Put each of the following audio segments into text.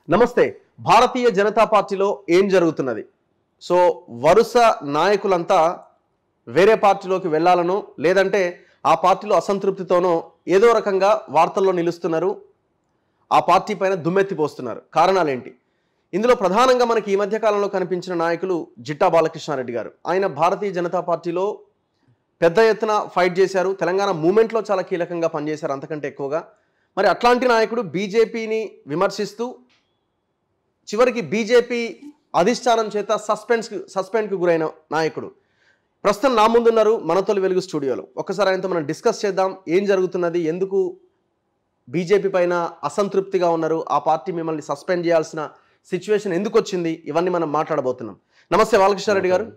నమస్తే భారతీయ జనతా పార్టీలో ఏం జరుగుతున్నది సో వరుస నాయకులంతా వేరే పార్టీలోకి వెళ్ళాలనో లేదంటే ఆ పార్టీలో అసంతృప్తితోనో ఏదో రకంగా వార్తల్లో నిలుస్తున్నారు ఆ పార్టీ పైన దుమ్మెత్తిపోస్తున్నారు కారణాలేంటి ఇందులో ప్రధానంగా మనకి ఈ మధ్య కాలంలో కనిపించిన నాయకులు జిట్టా బాలకృష్ణారెడ్డి గారు ఆయన భారతీయ జనతా పార్టీలో పెద్ద ఎత్తున ఫైట్ చేశారు తెలంగాణ మూమెంట్లో చాలా కీలకంగా పనిచేశారు అంతకంటే ఎక్కువగా మరి అట్లాంటి నాయకుడు బీజేపీని విమర్శిస్తూ చివరికి బీజేపీ అధిష్టానం చేత సస్పెన్స్ సస్పెండ్కి గురైన నాయకుడు ప్రస్తుతం నా ముందున్నారు మన తొలి వెలుగు స్టూడియోలో ఒకసారి ఆయనతో మనం డిస్కస్ చేద్దాం ఏం జరుగుతున్నది ఎందుకు బీజేపీ పైన అసంతృప్తిగా ఉన్నారు ఆ పార్టీ మిమ్మల్ని సస్పెండ్ చేయాల్సిన సిచ్యువేషన్ ఎందుకు వచ్చింది ఇవన్నీ మనం మాట్లాడబోతున్నాం నమస్తే బాలకృష్ణారెడ్డి గారు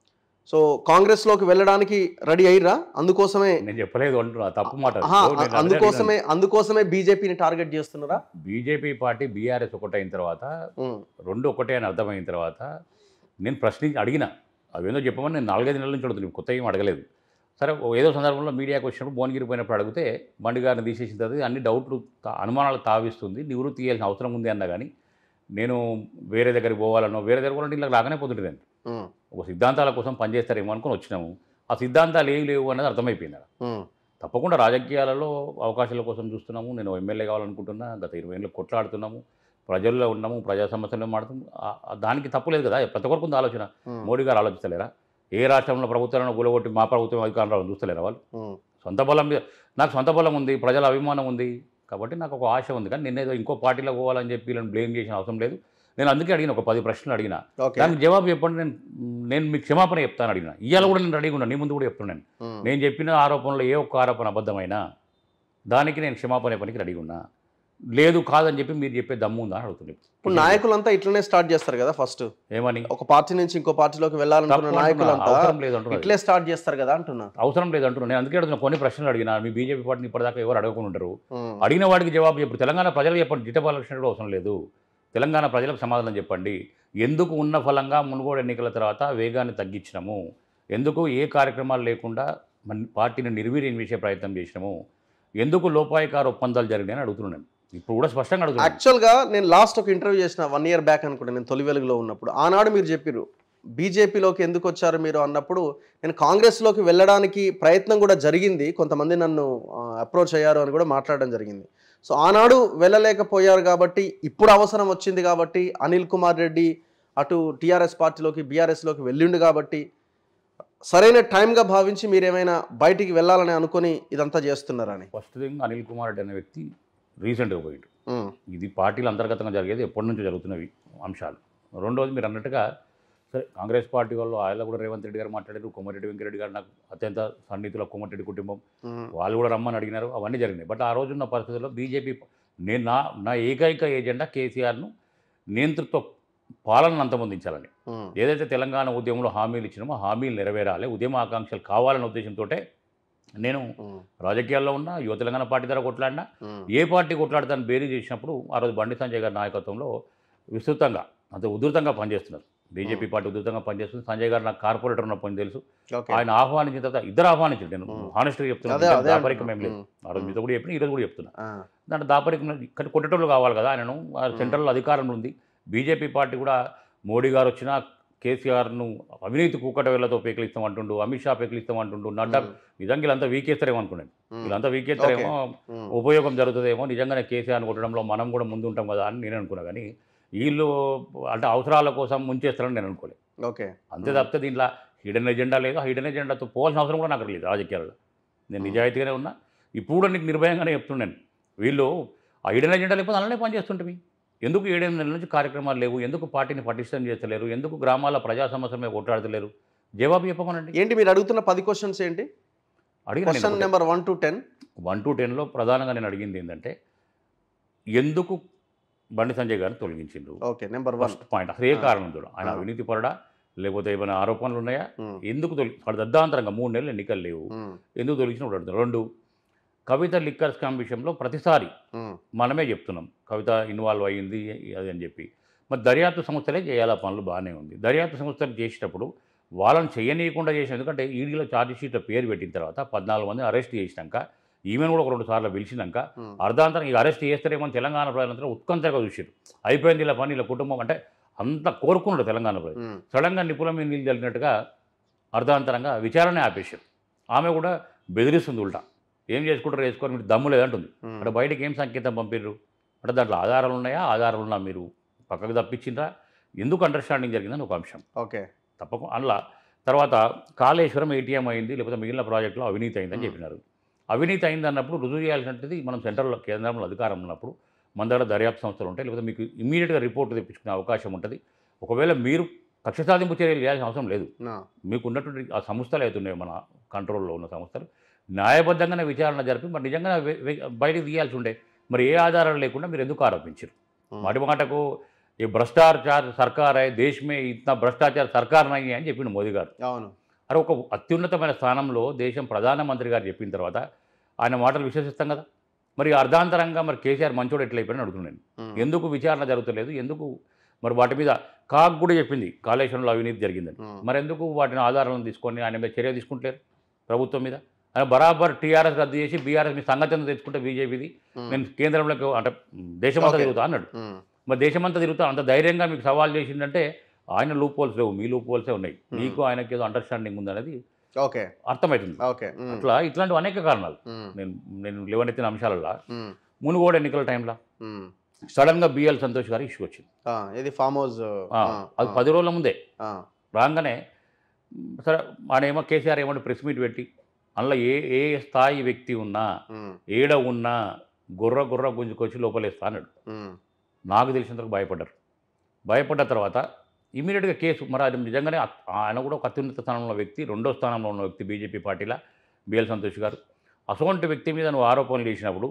సో కాంగ్రెస్లోకి వెళ్ళడానికి రెడీ అయ్యిరా అందుకోసమే నేను చెప్పలేదు అంటున్నా తప్పు మాట ఆహా, నేను అదే అందుకోసమే అందుకోసమే బీజేపీని టార్గెట్ చేస్తున్నారా అడిగాను. బీజేపీ పార్టీ బీఆర్ఎస్ ఒకటైన తర్వాత ఉమ్, రెండు ఒకటే అని అర్థమైన తర్వాత నేను ప్రశ్నించి అడిగిన అవేందో చెప్పమని నేను నాలుగైదు నెలల నుంచి అడుగుతున్నాను కొత్త ఏం అడగలేదు సరే ఓ ఏదో సందర్భంలో మీడియాకి వచ్చినప్పుడు భువనగిరి పోయినప్పుడు అడిగితే బండి గారిని తీసేసిన తర్వాత అన్ని డౌట్లు తా- అనుమానాలు తావిస్తుంది నివృత్తి చేయాల్సిన అవసరం ఉంది అన్నా కానీ నేను వేరే దగ్గరికి పోవాలనో వేరే దగ్గర పోవాలంటే ఇలా రాగానే పోతుంటుంది నేను ఉమ్, ఒక సిద్ధాంతాల కోసం పనిచేస్తారేమో అనుకుని వచ్చినాము ఆ సిద్ధాంతాలు ఏవి లేవు అనేది అర్థమైపోయింది ఆడ. ఉమ్, తప్పకుండా రాజకీయాలలో అవకాశాల కోసం చూస్తున్నాము నేను ఎమ్మెల్యే కావాలనుకుంటున్నా గత ఇరవై ఏళ్ళు కొట్లాడుతున్నాము ప్రజల్లో ఉన్నాము ప్రజా సమస్యలు మాడుతున్నాము ఆ- ఆ దానికి తప్పులేదు కదా ప్రతి ఒక్కరికి ఉంది ఆలోచన ఉమ్, మోడీ గారు ఆలోచిస్తలేరా ఏ రాష్ట్రంలో ప్రభుత్వాలను గులగొట్టి మా ప్రభుత్వం అధికారంలో చూస్తలేరా వాళ్ళు ఉమ్, సొంత బలం మీద నాకు సొంత బలం ఉంది ప్రజల అభిమానం ఉంది కాబట్టి నాకు ఒక ఆశ ఉంది కానీ నేనేదో ఇంకో పార్టీలో పోవాలని చెప్పి వీళ్ళని బ్లేమ్ చేసిన అవసరం లేదు నేను అందుకే అడిగిన ఒక పది ప్రశ్నలు అడిగిన ఓకే దానికి జవాబు చెప్పండి నేను నేను మీకు క్షమాపణ చెప్తాను అడిగిన ఇవాళ కూడా నేను రెడీగా ఉన్నాను నీ ముందు కూడా చెప్తున్నాను ఉమ్, నేను చెప్పిన ఆరోపణలో ఏ ఒక్క ఆరోపణ అబద్ధమైనా దానికి నేను క్షమాపణ పనికి రెడీ ఉన్నా లేదు కాదని చెప్పి మీరు చెప్పే దమ్ము ఉందా అని ఇప్పుడు అడుగుతున్నాను నాయకులంతా ఇట్లనే స్టార్ట్ చేస్తారు కదా ఫస్ట్ ఏమని ఒక పార్టీ నుంచి ఇంకో పార్టీలోకి వెళ్ళాలనుకున్న తప్పు అంటున్నా. నాయకులంతా అవసరం లేదు అంటున్నా ఇట్లే స్టార్ట్ చేస్తారు కదా అంటున్నా అవసరం లేదు అంటున్నా నేను అందుకే అడుగుతున్నా కొన్ని ప్రశ్నలు అడిగినా మీ బీజేపీ పార్టీని ఇప్పటిదాకా ఎవరు అడగకుండా ఉంటారు ఉమ్, అడిగిన వాడికి జవాబు చెప్పు తెలంగాణ ప్రజలకు చెప్పండి జిట్టబాలకృష్ణ కూడా అవసరం లేదు తెలంగాణ ప్రజలకు సమాధానం చెప్పండి ఎందుకు ఉన్న ఫలంగా మునుగోడు ఎన్నికల తర్వాత వేగాన్ని తగ్గించినాము ఎందుకు ఏ కార్యక్రమాలు లేకుండా మన పార్టీని నిర్వీర్యం చేసే ప్రయత్నం చేసినాము ఎందుకు లోపాయకార ఒప్పందాలు జరిగినాయని అడుగుతున్నాను ఇప్పుడు కూడా స్పష్టంగా అడుగుతున్నాను యాక్చువల్గా నేను లాస్ట్ ఒక ఇంటర్వ్యూ చేసిన వన్ ఇయర్ బ్యాక్ అనుకుంటా నేను తొలి వెలుగులో ఉన్నప్పుడు ఆనాడు మీరు చెప్పారు బీజేపీలోకి ఎందుకు వచ్చారు మీరు అన్నప్పుడు నేను కాంగ్రెస్లోకి వెళ్ళడానికి ప్రయత్నం కూడా జరిగింది కొంతమంది నన్ను అప్రోచ్ అయ్యారు అని కూడా మాట్లాడడం జరిగింది సో ఆనాడు వెళ్ళలేకపోయారు కాబట్టి ఇప్పుడు అవసరం వచ్చింది కాబట్టి అనిల్ కుమార్ రెడ్డి అటు టీఆర్ఎస్ పార్టీలోకి బీఆర్ఎస్లోకి వెళ్ళిండు కాబట్టి సరైన టైంగా భావించి మీరేమైనా బయటికి వెళ్ళాలని అనుకొని ఇదంతా చేస్తున్నారని ఫస్ట్ థింగ్ అనిల్ కుమార్ రెడ్డి అనే వ్యక్తి రీసెంట్గా పోయిండు ఉమ్, ఇది పార్టీల అంతర్గతంగా జరిగేది ఎప్పటి నుంచో జరుగుతున్నవి అంశాలు రెండోది మీరు అన్నట్టుగా సరే కాంగ్రెస్ పార్టీ వాళ్ళు ఆయన కూడా రేవంత్ రెడ్డి గారు మాట్లాడారు కొమ్మరెడ్డి వెంకరెడ్డి గారు నాకు అత్యంత సన్నిహితుల కొమ్మరెడ్డి కుటుంబం ఉమ్, వాళ్ళు కూడా రమ్మని అడిగినారు అవన్నీ జరిగినాయి బట్ ఆ రోజున్న పరిస్థితుల్లో బీజేపీ నేను నా నా ఏకైక ఏజెండా కేసీఆర్ను నియంతృత్వ పాలనను అంతమొందించాలని ఉమ్, ఏదైతే తెలంగాణ ఉద్యమంలో హామీలు ఇచ్చినామో హామీలు నెరవేరాలి ఉద్యమ ఆకాంక్షలు కావాలనే ఉద్దేశంతో నేను ఉమ్, రాజకీయాల్లో ఉన్నా యువ తెలంగాణ పార్టీ ద్వారా కొట్లాడినా ఉమ్, ఏ పార్టీ కొట్లాడతాను బేరీ చేసినప్పుడు ఆ రోజు బండి సంజయ్ గారి నాయకత్వంలో విస్తృతంగా అంత ఉధృతంగా పనిచేస్తున్నారు బీజేపీ పార్టీ ఉధృతంగా పనిచేస్తుంది సంజయ్ గారు నాకు కార్పొరేటర్ ఉన్న పని తెలుసు ఓకే ఆయన ఆహ్వానించిన తర్వాత ఇద్దరు ఆహ్వానించారు నేను Hmm. హానెస్ట్గా అదే చెప్తున్నాను అదే దాపరికం ఏం లేదు అంటున్నా. ఆ రోజు మీతో కూడా చెప్పిన ఈరోజు కూడా చెప్తున్నా ఆ, దాంట్లో దాపరికం లేదు. ఇక్కడ కొట్టేటోళ్ళు కావాలి కదా ఆయనను ఆ సెంట్రల్ అధికారంలో ఉంది బీజేపీ పార్టీ కూడా మోడీ గారు వచ్చినా కేసీఆర్ను అవినీతి కూకట వేళ్లతో పేకలిస్తాం అంటుండు అమిత్ షా పేకలిస్తాం అంటుండు నడ్డా ఉమ్, నిజంగా వీళ్ళంతా వీకేస్తారేమో అనుకున్నాను ఉమ్, వీళ్ళంతా వీకేస్తారేమో ఉమ్, ఉపయోగం జరుగుతుందేమో నిజంగానే కేసీఆర్ని కొట్టడంలో మనం కూడా ముందు ఉంటాం కదా అని నేను అనుకున్నా కానీ వీళ్ళు అంటే అవసరాల కోసం ముంచేస్తారని నేను అనుకోలేదు ఓకే అంతే తప్పితే దీంట్లో హిడెన్ ఎజెండా లేదు ఆ హిడెన్ ఎజెండాతో పోవాల్సిన అవసరం కూడా నాకు లేదు రాజకీయాల్లో నేను నిజాయితీగానే ఉన్నా ఇప్పుడు కూడా నీకు నిర్భయంగానే చెప్తున్నాను వీళ్ళు ఆ హిడెన్ ఎజెండా లేకపోతే అలానే పనిచేస్తుంటే ఎందుకు ఏడెనిమిది నెలల నుంచి కార్యక్రమాలు లేవు ఎందుకు పార్టీని పటిష్టం చేస్తలేరు ఎందుకు గ్రామాల ప్రజా సమస్యల మీద కొట్లాడతలేరు జవాబు చెప్పమనండి ఏంటి మీరు అడుగుతున్న పది క్వశ్చన్స్ ఏంటి అడిగిన question number one two ten one two టెన్లో ప్రధానంగా నేను అడిగింది ఏంటంటే ఎందుకు బండి సంజయ్ గారిని తొలగించిండ్రు okay number one first point అసలు ఏ ఆ. కారణం చూడ ఆయన ఆ. అవినీతి పరడా లేకపోతే ఏమైనా ఆరోపణలు ఉన్నాయా ఎందుకు తొలి వాడు దద్దాంతరంగా మూడు నెలలు ఎన్నికలు లేవు ఎందుకు తొలగించిన ఒకటి అడుగుతాను. రెండు కవిత లిక్కర్ స్కామ్ విషయంలో ప్రతిసారి మనమే చెప్తున్నాం కవిత ఇన్వాల్వ్ అయ్యింది అది అని చెప్పి మరి దర్యాప్తు సంస్థలే చేయాలి ఆ పనులు బాగానే ఉంది దర్యాప్తు సంస్థలు చేసేటప్పుడు వాళ్ళని చేయనీయకుండా చేసిన ఎందుకంటే ఈడీలో ఛార్జ్ షీట్లో పేరు పెట్టిన తర్వాత పద్నాలుగు మంది అరెస్ట్ చేసినాక ఈమెను కూడా ఒక రెండు సార్లు పిలిచినాక ఉమ్, అర్ధాంతరం ఇక అరెస్ట్ చేస్తారేమో అని తెలంగాణ ప్రజలంతా ఉత్కంఠగా చూసారు అయిపోయింది ఇలా పని ఇలా కుటుంబం అంటే అంత కోరుకున్నాడు తెలంగాణ ప్రజలు ఉమ్, సడన్గా నిపుణుల మీద నీళ్ళు జరిగినట్టుగా అర్ధాంతరంగా విచారణ ఆపేశారు ఆమె కూడా బెదిరిస్తుంది ఉల్టా ఏం చేసుకుంటారు వేసుకొని మీరు దమ్ము లేదంటుంది ఉమ్, అంటే బయటకి ఏం సంకేతం పంపిర్రు అంటే దాంట్లో ఆధారాలు ఉన్నాయా ఆధారాలు ఉన్నా మీరు పక్కకు తప్పించిండ్రా ఎందుకు అండర్స్టాండింగ్ జరిగిందని ఒక అంశం ఓకే తప్పకుండా అందులో తర్వాత కాళేశ్వరం ఏటీఎం అయింది లేకపోతే మిగిలిన ప్రాజెక్టులో అవినీతి అయిందని Hmm. చెప్పినారు అవినీతి అయింది అన్నప్పుడు రుజువు చేయాల్సినది మనం సెంట్రల్ కేంద్రంలో అధికారం ఉన్నప్పుడు మన దగ్గర దర్యాప్తు సంస్థలు ఉంటాయి లేకపోతే మీకు ఇమీడియట్గా రిపోర్ట్ తెప్పించుకునే అవకాశం ఉంటుంది ఒకవేళ మీరు కక్ష సాధింపు చర్యలు చేయాల్సిన అవసరం లేదు నా, మీకు ఉన్నటువంటి ఆ సంస్థలు అవుతున్నాయి మన కంట్రోల్లో ఉన్న సంస్థలు న్యాయబద్ధంగానే విచారణ జరిపి మరి నిజంగా వె- వె- బయటకు తీయాల్సి ఉండే మరి ఏ ఆధారాలు లేకుండా మీరు ఎందుకు ఆరోపించారు ఉమ్, మాటి మాటకు ఈ భ్రష్టాచార సర్కార్ అయ్యే దేశమే ఇంత భ్రష్టాచార సర్కార్ నయ్యి అని చెప్పిండు మోదీ గారు అవును అరే ఒక అత్యున్నతమైన స్థానంలో దేశం ప్రధానమంత్రి గారు చెప్పిన తర్వాత ఆయన మాటలు విశ్వసిస్తాం కదా మరి అర్ధాంతరంగా మరి కేసీఆర్ మంచోడు ఎట్లయిపోయినా అడుగుతున్నాను ఉమ్, ఎందుకు విచారణ జరుగుతలేదు ఎందుకు మరి వాటి మీద కాక్ కూడా చెప్పింది కాళేశ్వరంలో అవినీతి జరిగిందని ఉమ్, మరి ఎందుకు వాటిని ఆధారాలను తీసుకొని ఆయన మీద చర్య తీసుకుంటలేరు ప్రభుత్వం మీద ఆయన బరాబర్ టీఆర్ఎస్ రద్దు చేసి బీఆర్ఎస్ మీ సంగతిని తెచ్చుకుంటే బీజేపీది ఉమ్, నేను కేంద్రంలోకి అంటే దేశమంతా Okay. తిరుగుతా అన్నాడు ఉమ్, మరి దేశమంతా తిరుగుతా అంత ధైర్యంగా మీకు సవాల్ చేసిందంటే ఆయన లూప్ హోల్స్ లేవు మీ లూప్ హోల్సే ఉన్నాయి Hmm. మీకు ఆయనకి ఏదో అండర్స్టాండింగ్ ఉందనేది ఓకే అర్థమవుతుంది ఓకే ఉమ్, అట్లా ఇట్లాంటివి అనేక కారణాలు ఉమ్, నేను నేను లేవనెత్తిన అంశాలల్లో ఉమ్, మునుగోడు ఎన్నికల టైంలో ఉమ్. సడన్గా బిఎల్ సంతోష్ గారు ఇష్యూ వచ్చింది ఆ, ఇది ఫామ్ హౌస్ ఆ, అది పది రోజుల ముందే ఆ, రాగానే మ్, సరే ఆయన ఏమో కేసీఆర్ ఏమంటే ప్రెస్ మీట్ పెట్టి అందులో ఏ ఏ స్థాయి వ్యక్తి ఉన్నా ఉమ్, ఏడ ఉన్నా గుర్ర గుర్ర గుంజుకొచ్చి లోపలేస్తా అన్నాడు ఉమ్, నాకు తెలిసినంతకు భయపడ్డారు భయపడ్డ తర్వాత ఇమీడియట్గా కేసు మరి అది నిజంగానే అత్- ఆయన కూడా ఒక అత్యున్నత స్థానంలో ఉన్న వ్యక్తి రెండో స్థానంలో ఉన్న వ్యక్తి బీజేపీ పార్టీలో బిఎల్ సంతోష్ గారు అటువంటి వ్యక్తి మీద నువ్వు ఆరోపణలు చేసినప్పుడు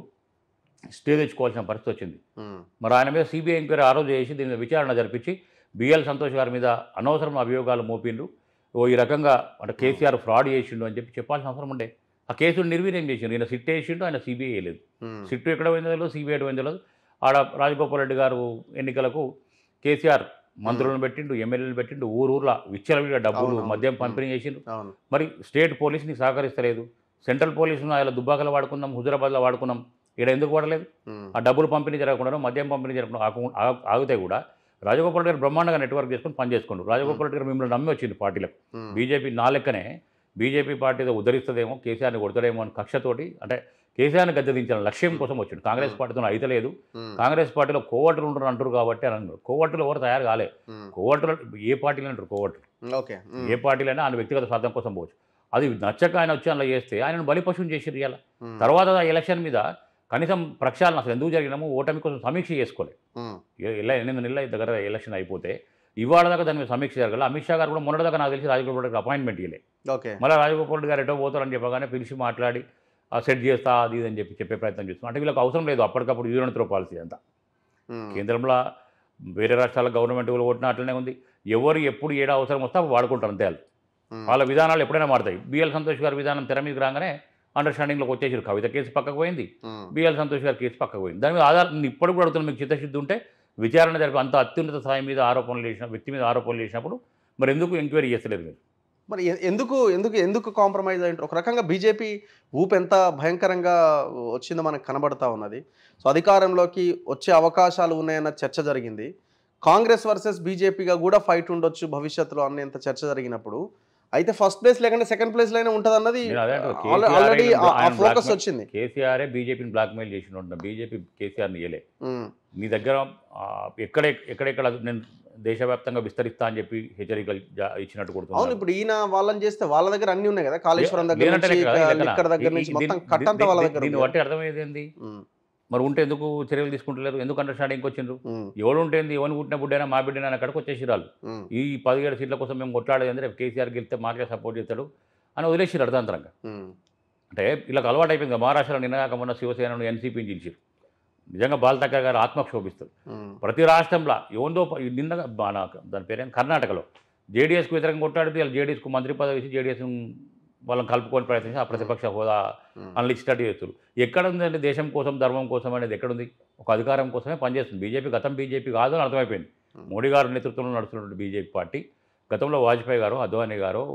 స్టే తెచ్చుకోవాల్సిన పరిస్థితి వచ్చింది ఉమ్, మరి ఆయన మీద సిబిఐ ఎంక్వైరీ ఆ రోజు చేసి దీని మీద విచారణ జరిపించి బిఎల్ సంతోష్ గారి మీద అనవసరం అభియోగాలు మోపిండ్రు ఓ ఈ రకంగా అంటే కేసీఆర్ ఫ్రాడ్ చేసిండు అని చెప్పి చెప్పాల్సిన అవసరం ఉండే ఆ కేసును నిర్వీర్యం చేసిండు ఈయన సిట్ వేసిండు ఆయన సిబిఐ వేయలేదు ఉమ్, సిట్టు ఎక్కడ పోయిందో తెలియదు సిబిఐ ఎక్కడ పోయిందో తెలియదు ఆడ రాజగోపాల్ రెడ్డి గారు ఎన్నికలకు కేసీఆర్ మంత్రులను పెట్టిండు ఎమ్మెల్యేలు పెట్టిండు ఊరు ఊర్లో విచ్చలవిడిగా డబ్బులు అవును, అవును. మద్యం పంపిణీ చేసిండు అవును మరి స్టేట్ పోలీస్ నీకు సహకరిస్తలేదు సెంట్రల్ పోలీసును ఆయన దుబ్బాకలో వాడుకున్నాం హుజరాబాద్లో వాడుకున్నాం ఇక్కడ ఎందుకు వాడలేదు ఉమ్, ఆ డబ్బులు పంపిణీ జరగకుండా మద్యం పంపిణీ జరగకుండా ఆగు- ఆగు- ఆగితే కూడా రాజగోపాల్ గారు బ్రహ్మాండంగా నెట్వర్క్ చేసుకొని పనిచేసుకుంటారు రాజగోపాల్ రెడ్డి గారు మిమ్మల్ని నమ్మి వచ్చింది పార్టీలకు ఉమ్, బీజేపీ నా లెక్కనే బీజేపీ పార్టీ ఏదో ఉద్ధరిస్తుందేమో కేసీఆర్ని కొడతాడేమో అని కక్షతోటి అంటే కేసీఆర్ని గద్దెదించిన లక్ష్యం కోసం వచ్చిండు కాంగ్రెస్ పార్టీతో అయితలేదు ఉమ్, కాంగ్రెస్ పార్టీలో కోవట్లు ఉంటారు అంటారు కాబట్టి అని అన్నారు కోవట్లు ఎవరు తయారు కాలే ఉమ్, కోవట్లు ఏ పార్టీలు అంటారు కోవట్లు ఓకే ఉమ్, ఏ పార్టీలైనా ఆయన వ్యక్తిగత స్వార్థం కోసం పోవచ్చు అది నచ్చక ఆయన వచ్చి అలా చేస్తే ఆయనను బలిపశువుని చేసి ఇవాళ ఉమ్, తర్వాత ఆ ఎలక్షన్ మీద కనీసం ప్రక్షాళన అసలు ఎందుకు జరిగినాము ఓటమి కోసం సమీక్ష చేసుకోలేదు ఉమ్, ఇలా ఎనిమిది నెలల దగ్గర ఎలక్షన్ అయిపోతే ఇవాళ దాకా దాని మీద సమీక్ష జరగాలి అమిత్ షా గారు కూడా మొన్నటి దాకా నాకు తెలిసి రాజగోపాల్ రెడ్డికి అపాయింట్మెంట్ ఇవ్వలే ఓకే మళ్ళీ రాజగోపాల్ రెడ్డి గారు ఎటో పోతారని చెప్పగానే పిలిచి మాట్లాడి ఆ సెట్ చేస్తా అది ఇది అని చెప్పి చెప్పే ప్రయత్నం చేస్తున్నాం అంటే వీళ్ళకి అవసరం లేదు అప్పటికప్పుడు యూనిట్ త్రో పాలసీ అంతా ఉమ్, కేంద్రంలో వేరే రాష్ట్రాల గవర్నమెంట్ కూడా కొట్టిన అట్లనే ఉంది ఎవరు ఎప్పుడు ఏడా అవసరం వస్తే అప్పుడు వాడుకుంటారు అంతే వాళ్ళు ఉమ్, వాళ్ళ విధానాలు ఎప్పుడైనా మారుతాయి బిఎల్ సంతోష్ గారి విధానం తెర మీదకి రాగానే అండర్స్టాండింగ్లోకి వచ్చేసారు కవిత కేసు పక్కకు పోయింది ఉమ్, బిఎల్ సంతోష్ గారి కేసు పక్కకు పోయింది దాని మీద ఆధారం నేను ఇప్పటికి కూడా అడుగుతున్నా మీకు చిత్తశుద్ధి ఉంటే విచారణ జరిపి అంత అత్యున్నత స్థాయి మీద ఆరోపణలు చేసిన వ్యక్తి మీద ఆరోపణలు చేసినప్పుడు మరి ఎందుకు ఎంక్వైరీ చేస్తలేదు మీరు మరి ఎ- ఎందుకు ఎందుకు ఎందుకు కాంప్రమైజ్ అయ్యింటారు ఒక రకంగా బీజేపీ ఊపు ఎంత భయంకరంగా వచ్చిందో మనకు కనబడతా ఉన్నది సో అధికారంలోకి వచ్చే అవకాశాలు ఉన్నాయన్న చర్చ జరిగింది కాంగ్రెస్ వర్సెస్ బీజేపీగా కూడా ఫైట్ ఉండొచ్చు భవిష్యత్తులో అన్నంత చర్చ జరిగినప్పుడు అయితే ఫస్ట్ ప్లేస్ లేకుంటే సెకండ్ ప్లేస్ లోనే ఉంటుంది అన్నది నేను అదే అంటున్నా. కేసీఆర్ ఆల్రెడీ ఆయన ఆ ఆయన ఫోకస్ blackmail- వచ్చింది కేసీఆరే బీజేపీని బ్లాక్మెయిల్ చేసిన ఉంటున్నా బీజేపీ కేసీఆర్ని ఇయ్యలే ఉమ్, నీ దగ్గర ఆ, ఎక్కడ ఎక్కడెక్కడ నేను దేశవ్యాప్తంగా విస్తరిస్తా అని చెప్పి హెచ్చరికలు జా- ఇచ్చినట్టు అవును కొడుతున్నారు ఇప్పుడు ఈయన వాళ్ళని చేస్తే వాళ్ళ దగ్గర అన్ని ఉన్నాయి కదా కాళేశ్వరం దగ్గర లేనంటే నుంచి లెక్క కాదు, ఈ లెక్కన. లిక్కర్ దగ్గర ఈ- నుంచి ఈ- మొత్తం దీన్ని- కట్టంతా వాళ్ళ దీన్ని- దగ్గర దీన్ని ఉంది. బట్టి అర్థమయ్యేది ఏంది ఉమ్, మరి ఉంటే ఎందుకు చర్యలు తీసుకుంటలేరు ఎందుకు అండర్స్టాండింగ్ వచ్చిండ్రు ఉమ్, ఎవడు ఉంటేంది ఎవరిని పుట్టిన బిడ్డైనా మా బిడ్డైనా అక్కడికి వచ్చేసిరాలు ఉమ్, ఈ పదిహేడు సీట్ల కోసం మేము కొట్లాడేది అంటే రేపు కేసీఆర్ గెలిస్తే మాకే సపోర్ట్ చేస్తాడు అని వదిలేసిరు అర్థాంతరంగా ఉమ్, అంటే ఇలా అలవాటు అయిపోయింది కదా, మహారాష్ట్రలో నిన్నగాక మొన్న శివసేనను ఎన్సీపీని గెలిచారు నిజంగా బాలతక్క గారు ఆత్మక్షోభిస్తారు ఉమ్, ప్రతి రాష్ట్రంలో ఏముందో ప- నిన్న మన దాని పేరు ఏంటి? కర్ణాటకలో జేడీఎస్కు వ్యతిరేకంగా కొట్టాడితే వాళ్ళు జేడీఎస్కు మంత్రి పదవి ఇచ్చి జేడీఎస్ వాళ్ళని కలుపుకొని ప్రయత్నించి ఆ ప్రతిపక్ష హోదా ఉమ్. అందులో ఇచ్చినట్టు చేస్తారు ఎక్కడ ఉందంటే దేశం కోసం ధర్మం కోసం అనేది ఎక్కడుంది ఒక అధికారం కోసమే పనిచేస్తుంది బీజేపీ గతం బీజేపీ కాదు అని అర్థమైపోయింది Hmm. మోడీ గారి నేతృత్వంలో నడుస్తున్నటువంటి బీజేపీ పార్టీ గతంలో వాజ్పేయి గారు అద్వానీ గారు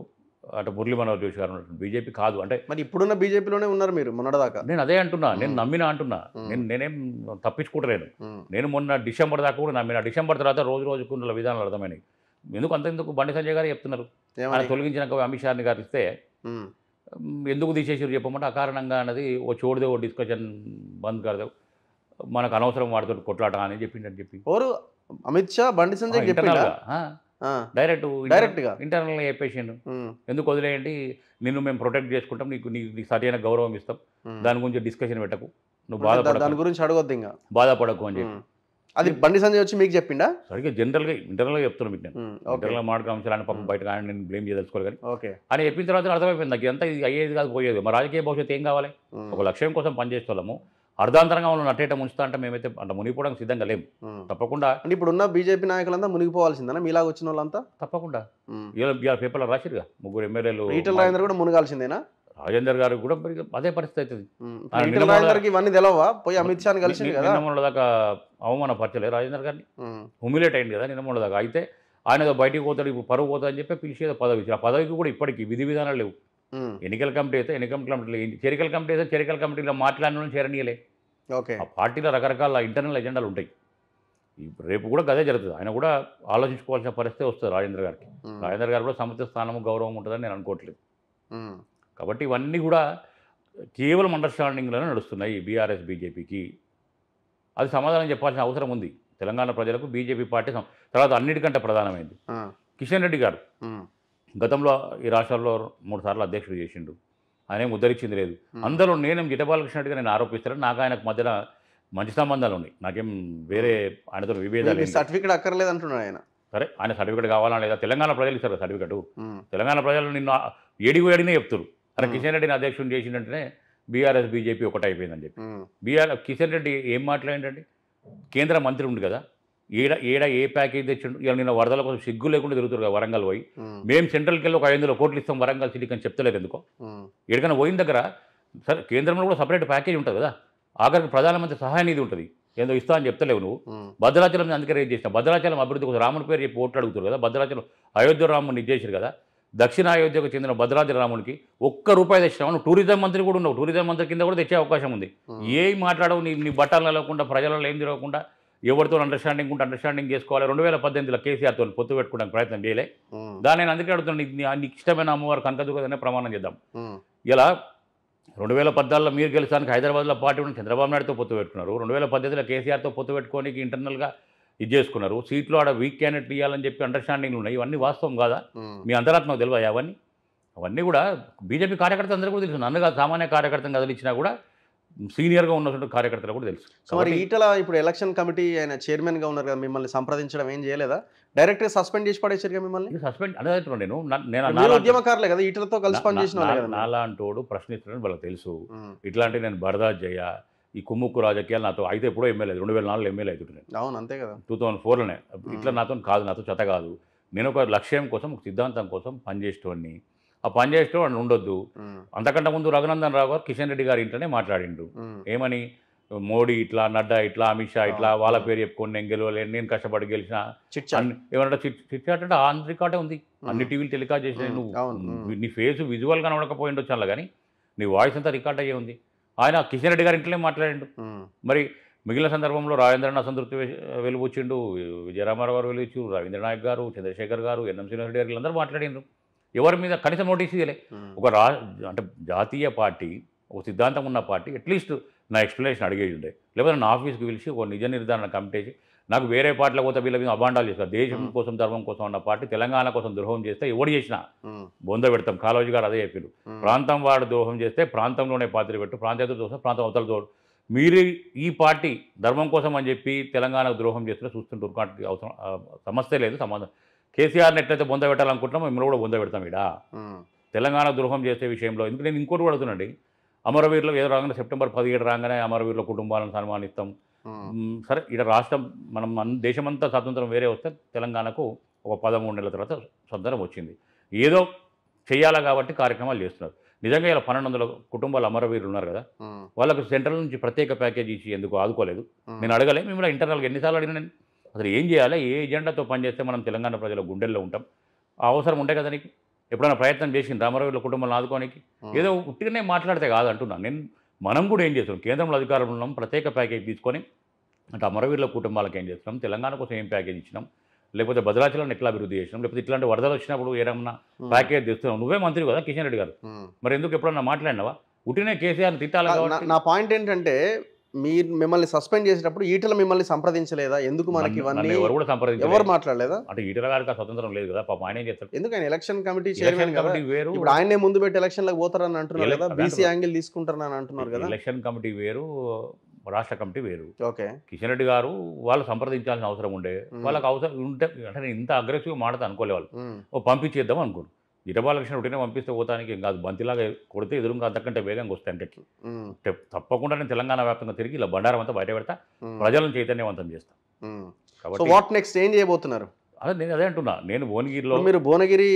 అంటే మురళీ మనోహర్ జోషి గారు ఉన్నటువంటి బీజేపీ కాదు అంటే మరి ఇప్పుడున్న బీజేపీలోనే ఉన్నారు మీరు మొన్నటిదాకా నేను అదే అంటున్నా నేను మ్మ్. నమ్మినా అంటున్నా మ్మ్. నేను నేనేం తప్పించుకుంటలేను ఉమ్, నేను మొన్న డిసెంబర్ దాకా కూడా నమ్మిన డిసెంబర్ తర్వాత రోజు రోజుకు ఉన్న విధానాలు అర్థమైనాయి ఎందుకు అంత ఎందుకు బండి సంజయ్ గారు చెప్తున్నారు ఆయన ఏమని తొలగించినాక అమిత్ షాని గారు ఇస్తే ఉమ్, మ్, ఎందుకు తీసేసారు చెప్పమంటే అకారణంగా అన్నది ఓ చోడిదే ఓ డిస్కషన్ బంద్ కడదావు మనకు అనవసరం వాడితో కొట్లాట అని చెప్పిండని చెప్పి ఎవరు అమిత్ షా బండి సంజయ్ చెప్పిండా ఇంటర్నల్గా ఆ, డైరెక్ట్ డైరెక్ట్ గా ఇంటర్నల్గా చెప్పేసిండు ఉమ్, ఎందుకు వదిలేయండి నిన్ను మేము ప్రొటెక్ట్ చేసుకుంటాం నీకు నీకు నీకు సరైన గౌరవం ఇస్తాం ఉమ్. దాని గురించి డిస్కషన్ పెట్టకు నువ్వు అంటే దా- దాని బాధపడకు గురించి అడగొద్దు ఇంకా బాధపడకు అని చెప్పి ఉమ్. అది బండి సంజయ్ వచ్చి మీకు చెప్పిండా సరిగ్గా జనరల్గా ఇంటర్నల్గా చెప్తున్నాను మీకు నేను ఉమ్, ఓకే ఇంటర్నల్గా మాట్లాడే అంశాలు పాపం మ్మ్. బయటకు ఆయన నేను బ్లేమ్ చేయదలుచుకోవాలి కానీ ఓకే అని చెప్పిన తర్వాత అర్థమైపోయింది నాకు ఇదంతా ఇది అయ్యేది కాదు పోయేది మా రాజకీయ భవిష్యత్తు ఏం కావాలి ఉమ్, ఒక లక్ష్యం కోసం పనిచేసే వాళ్ళము అర్ధాంతరంగా వాళ్ళు నట్టేట ముంచుతా అంటే మేమైతే అంత మునిగిపోవడానికి సిద్ధంగా లేము ఉమ్. తప్పకుండా అంటే ఇప్పుడున్న బీజేపీ నాయకులంతా మునిగిపోవాల్సిందేనా మీలాగా వచ్చిన వాళ్ళంతా తప్పకుండా ఉమ్. ఇవాళ ఇవాళ పేపర్లో రాసిరుగా ముగ్గురు ఎమ్మెల్యేలు ఈటల రాజేందర్ కూడా మునిగాల్సిందేనా రాజేందర్ గారు కూడా మరి అదే పరిస్థితి అవుతుంది ఉమ్. ఆ, ఈటల నిన్న రాజేందర్కి ఇవన్నీ తెలవా పోయి అమిత్ షాని కలిసింది ని- కదా నిన్న మొన్న దాకా అవమానపరచలేదు రాజేందర్ గారిని ఉమ్, హ్యూమిలేట్ అయింది కదా నిన్న మొన్న దాకా అయితే ఆయన ఏదో బయటికి పోతాడు ఇప్పుడు పరువు పోతా అని చెప్పి పిలిచి ఏదో పదవి ఇచ్చారు ఆ పదవికి కూడా ఇప్పటికి విధి విధానాలు లేవు ఉమ్, ఎన్నికల కమిటీ అయితే ఎన్నికల కమిటీలో చేరికల కమిటీ అయితే చేరికల కమిటీలో మాట్లాడిన చేరనీయలే ఓకే ఆ పార్టీలో రకరకాల ఇంటర్నల్ ఎజెండాలు ఉంటాయి ఇప్పుడు రేపు కూడా గదే జరుగుతుంది ఆయన కూడా ఆలోచించుకోవాల్సిన పరిస్థితి వస్తుంది రాజేంద్ర గారికి ఉమ్, రాజేంద్ర గారు కూడా సముచిత స్థానము గౌరవం ఉంటుందని నేను అనుకోవట్లేదు ఉమ్, కాబట్టి ఇవన్నీ కూడా కేవలం అండర్స్టాండింగ్లోనే నడుస్తున్నాయి బీఆర్ఎస్ బీజేపీకి అది సమాధానం చెప్పాల్సిన అవసరం ఉంది తెలంగాణ ప్రజలకు బీజేపీ పార్టీ సం- తర్వాత అన్నిటికంటే ప్రధానమైంది ఆ, కిషన్ రెడ్డి గారు ఉమ్, గతంలో ఈ రాష్ట్రాల్లో మూడు సార్లు అధ్యక్షుడు చేసిండు ఆయన ఏం ఉద్ధరించింది లేదు ఉమ్. అందులో నేనేం జిటబాలకృష్ణ రెడ్డిగా నేను ఆరోపిస్తాను నాకు ఆయనకు మధ్యన మంచి సంబంధాలు ఉన్నాయి నాకేం వేరే ఆయనతో విభేదాలు మీకు ఏం లేవు. సర్టిఫికేట్ అక్కర్లేదు అంటున్నాడు ఆయన సరే ఆయన సర్టిఫికేట్ కావాలా లేదా తెలంగాణ ప్రజలు ఇస్తారు సర్టిఫికేట్ ఉమ్, తెలంగాణ ప్రజలు నిన్ను ఏడిగు ఏడినే చెప్తారు అరే మ్మ్. కిషన్ రెడ్డిని అధ్యక్షుడు చేసిందంటేనే బీఆర్ఎస్ బీజేపీ ఒకటి అయిపోయిందని చెప్పి ఉమ్, బీఆర్ కిషన్ రెడ్డి ఏం మాట్లాడిండండి కేంద్ర మంత్రి ఉంది కదా ఏడ ఏడ ఏ ప్యాకేజ్ తెచ్చిండు ఇలా నిన్న వరదల కోసం సిగ్గు లేకుండా తిరుగుతారు కదా వరంగల్ పోయి ఉమ్, మేము సెంట్రల్కి వెళ్ళి ఒక ఐదు వందల కోట్లు ఇస్తాం వరంగల్ సిటీకి అని చెప్తలేదు ఎందుకో ఉమ్, ఎక్కడికైనా పోయిన దగ్గర సరే కేంద్రంలో కూడా సపరేట్ ప్యాకేజ్ ఉంటుంది కదా ఆఖరికి ప్రధానమంత్రి సహాయ నిధి ఉంటుంది ఏందో ఇస్తా అని చెప్తలేవు నువ్వు ఉమ్, భద్రాచలం అందుకే రేట్ చేసిన భద్రాచలం అభివృద్ధి కోసం రాముని పేరు చెప్పి ఓట్లు అడుగుతారు కదా భద్రాచలం అయోధ్య రాముని ఇచ్చేసారు కదా దక్షిణ అయోధ్యకు చెందిన భద్రాచల రామునికి ఒక్క రూపాయి తెచ్చినావు నువ్వు టూరిజం మంత్రి కూడా ఉన్నావు టూరిజం మంత్రి కింద కూడా తెచ్చే అవకాశం ఉంది ఉమ్, ఏం మాట్లాడవు నీ నీ బట్టలు లేకుండా ప్రజలలో ఏం తిరగకుండా ఎవరితో అండర్స్టాండింగ్ ఉంటే అండర్స్టాండింగ్ చేసుకోవాలి రెండు వేల పద్దెనిమిదిలో కేసీఆర్తో పొత్తు పెట్టుకోవడానికి ప్రయత్నం చేయలే ఉమ్, దాన్ని నేను అందుకే అడుగుతున్నాను నీకు నీ- నీకు ఇష్టమైన అమ్మవారు కనకదుర్గదనే ప్రమాణం చేద్దాం ఉమ్, ఇలా రెండు వేల పద్నాలుగులో మీరు గెలిచానికి హైదరాబాద్లో పార్టీ ఉన్న చంద్రబాబు నాయుడుతో పొత్తు పెట్టుకున్నారు రెండు వేల పద్దెనిమిదిలో కేసీఆర్తో పొత్తు పెట్టుకోనికి ఇంటర్నల్గా ఇది చేసుకున్నారు సీట్లు ఆడ వీక్ క్యాండిడేట్ ఇవ్వాలని చెప్పి అండర్స్టాండింగ్లు ఉన్నాయి ఇవన్నీ వాస్తవం కాదా ఉమ్, మీ అంతరాత్మకు తెలియదు అవన్నీ అవన్నీ కూడా బీజేపీ కార్యకర్త అందరూ కూడా తెలుసు నన్ను కాదు సామాన్య కార్యకర్తను కదిలించినా కూడా సీనియర్గా ఉన్నటువంటి కార్యకర్తలు కూడా తెలుసు సో మరి కాబట్టి ఈటల ఇప్పుడు ఎలక్షన్ కమిటీ ఆయన చైర్మన్ గా ఉన్నారు కదా మిమ్మల్ని సంప్రదించడం ఏం చేయలేదా డైరెక్ట్ గా సస్పెండ్ చేసి పడేసారు కదా మిమ్మల్ని ఇది సస్పెండ్ అనేది అంటున్నాను నేను నా- నేను మీరు నాలాంటి- ఉద్యమకారులే కదా ఈటలతో కలిసి నా- పనిచేసిన వాళ్ళే నా- కదా మీరు. నాలాంటోడు ప్రశ్నిస్తున్నాడు వాళ్ళకి తెలుసు ఉమ్, ఇట్లాంటి నేను బరదాజ్ జయ ఈ కుమ్ముక్కు రాజకీయాలు నాతో అయితే ఎప్పుడో ఎమ్మెల్యే రెండు వేల నాలుగులో ఎమ్మెల్యే అవుతుంటాను అవును అంతే కదా టూ థౌసండ్ ఫోర్లోనే ఇట్లా నాతో కాదు నాతో చెత కాదు నేను ఒక లక్ష్యం కోసం ఒక సిద్ధాంతం కోసం పనిచేసేటోడిని ఆ పనిచేసేటోడు ఉండొద్దు ఉమ్, అంతకంటే ముందు రఘునందన్ రావు గారు కిషన్ రెడ్డి గారి ఇంట్లోనే మాట్లాడిండు ఉమ్, ఏమని మోడీ ఇట్లా నడ్డా ఇట్లా అమిత్ షా ఇట్లా ఆ, వాళ్ళ ఆ. పేరు చెప్పుకొని నేను గెలవలేను నేను కష్టపడి గెలిచిన చిట్ చాట్. అన్ని ఏమన్నా చిట్ చిట్ చాట్ అంటే ఆన్ రికార్డే ఉంది అన్ని ఉమ్, టీవీలు టెలికాస్ట్ చేసిన ఉమ్, నువ్వు అవును, ఉమ్. నీ ఫేస్ విజువల్ కనబడకపోయి ఉండొచ్చు అలా కానీ నీ వాయిస్ అంతా రికార్డ్ అయ్యే ఉంది ఆయన కిషన్ రెడ్డి గారి ఇంట్లోనే మాట్లాడిండు ఉమ్, మరి మిగిలిన సందర్భంలో రాజేంద్రన్ అసంతృప్తి వె- వెలుబుచ్చిండు విజయరామారావు గారు వెలువచ్చు రవీంద్ర నాయక్ గారు చంద్రశేఖర్ గారు ఎన్ఎం శ్రీనివాసరెడ్డి గారు వీళ్ళందరూ మాట్లాడిండ్రు ఎవరి మీద కనీసం నోటీస్ ఇవ్వలే ఉమ్, ఒక రా అంటే జాతీయ పార్టీ ఒక సిద్ధాంతం ఉన్న పార్టీ అట్లీస్ట్ నా ఎక్స్ప్లెనేషన్ అడిగేది ఉండే లేకపోతే నా ఆఫీస్కి పిలిచి ఒక నిజ నిర్ధారణ కమిటీ చేసి నాకు వేరే పార్టీలో పోతే వీళ్ళ మీద అబాండాలు చేస్తారు దేశం Hmm. కోసం ధర్మం కోసం ఉన్న పార్టీ తెలంగాణ కోసం ద్రోహం చేస్తే ఎవడు చేసినా ఉమ్, బొంద పెడతాం కాలోజీ గారు అదే చెప్పిండు ఉమ్, ప్రాంతం వాడు ద్రోహం చేస్తే ప్రాంతంలోనే పాత్ర పెట్టు ప్రాంతీయత దోషం ప్రాంతం అవతల దోడు మీరు ఈ పార్టీ ధర్మం కోసం అని చెప్పి తెలంగాణకు ద్రోహం చేస్తే చూస్తుంటారు కాబట్టి అవసరం ఆ, సమస్య లేదు సంబంధం కేసీఆర్ని ఎట్లయితే బొంద పెట్టాలనుకుంటున్నామో మిమ్మల్ని కూడా బొంద పెడతాం ఇక్కడ ఉమ్, తెలంగాణ ద్రోహం చేసే విషయంలో ఎందుకు నేను ఇంకోటి కూడా అడుగుతున్నాండి అమరవీరులో ఏదో రాగానే సెప్టెంబర్ పదిహేడు రాగానే అమరవీరుల కుటుంబాలను సన్మానిస్తాం ఉమ్, మ్, సరే ఇక్కడ రాష్ట్రం మనం మన దేశమంతా స్వాతంత్రం వేరే వస్తే తెలంగాణకు ఒక పదమూడు నెలల తర్వాత స్వతంత్రం వచ్చింది ఏదో చేయాలా కాబట్టి కార్యక్రమాలు చేస్తున్నారు నిజంగా ఇలా పన్నెండు వందల కుటుంబాలు అమరవీరులు ఉన్నారు కదా ఉమ్, వాళ్ళకు సెంట్రల్ నుంచి ప్రత్యేక ప్యాకేజ్ ఇచ్చి ఎందుకు ఆదుకోలేదు ఉమ్, నేను అడగలే మిమ్మల్ని ఇంటర్నల్గా ఎన్నిసార్లు అడిగినా నేను అసలు ఏం చేయాలి ఏ ఎజెండాతో పనిచేస్తే మనం తెలంగాణ ప్రజల గుండెల్లో ఉంటాం ఆ అవసరం ఉంటే కదా నీకు ఎప్పుడైనా ప్రయత్నం చేసింది రామారావు కుటుంబాలను ఆదుకోనికి ఉమ్. ఏదో ఉట్టిగానే మాట్లాడితే కాదు అంటున్నాను నేను మనం కూడా ఏం చేస్తున్నాం కేంద్రంలో అధికారంలో ఉన్నాం ప్రత్యేక ప్యాకేజ్ తీసుకొని అంటే అమరవీరుల కుటుంబాలకు ఏం చేస్తున్నాం తెలంగాణ కోసం ఏం ప్యాకేజ్ ఇచ్చినాం లేకపోతే భద్రాచలాన్ని ఎట్లా అభివృద్ధి చేసినాం లేకపోతే ఇట్లాంటి వరదలు వచ్చినప్పుడు ఏమన్నా ఉమ్. ప్యాకేజ్ తెస్తున్నావు నువ్వే మంత్రి కదా కిషన్ రెడ్డి గారు ఉమ్. మరి ఎందుకు ఎప్పుడన్నా మాట్లాడినావా ఉట్టినే కేసీఆర్ తిట్టాలి నా- కాబట్టి నా పాయింట్ ఏంటంటే మీరు మిమ్మల్ని సస్పెండ్ చేసినప్పుడు ఈటల మిమ్మల్ని సంప్రదించలేదా ఎందుకు మనకి నన్ను- ఇవన్నీ నన్ను ఎవరు కూడా ఎవరు సంప్రదించారు మాట్లాడలేదా అంటే ఈటల గారికి ఆ స్వతంత్రం లేదు కదా పాప ఆయన ఏం చేస్తారు ఎందుకు ఆయన ఎలక్షన్ కమిటీ ఎలక్షన్ చైర్మన్ కదా కమిటీ వేరు ఇప్పుడు ఆయనే ముందు పెట్టి ఎలక్షన్ లకు పోతారని అంటున్నారు ఎలక్- కదా అదే బీసీ అంటున్నా. యాంగిల్ తీసుకుంటారని అంటున్నారు కదా ఎలక్షన్ కమిటీ వేరు రాష్ట్ర కమిటీ వేరు ఓకే కిషన్ రెడ్డి గారు వాళ్ళు సంప్రదించాల్సిన అవసరం ఉండే మ్మ్. వాళ్ళకి అవసరం ఉంటే అంటే నేను ఇంత అగ్రెసివ్గా మాడతా అనుకోలే వాళ్ళు ఉమ్. ఓ పంపించేద్దాం అనుకోను ఇటబాలకృష్ణ ఒకటినే పంపిస్తే పోతానికి ఏం కాదు బంతిలాగా కొడితే ఎదురుగా అంతకంటే వేగంగా వస్తాయి అంటకి ఉమ్. తప్పకుండా నేను తెలంగాణ వ్యాప్తంగా తిరిగి ఇలా బండారం అంతా బయట పెడతా ఉమ్. ప్రజలను చైతన్యవంతం చేస్తా ఉమ్. సో కాబట్టి వాట్ నెక్స్ట్ ఏం చేయబోతున్నారు అదే నేను అదే అంటున్నా నేను భువనగిరిలో ఇప్పుడు మీరు భువనగిరి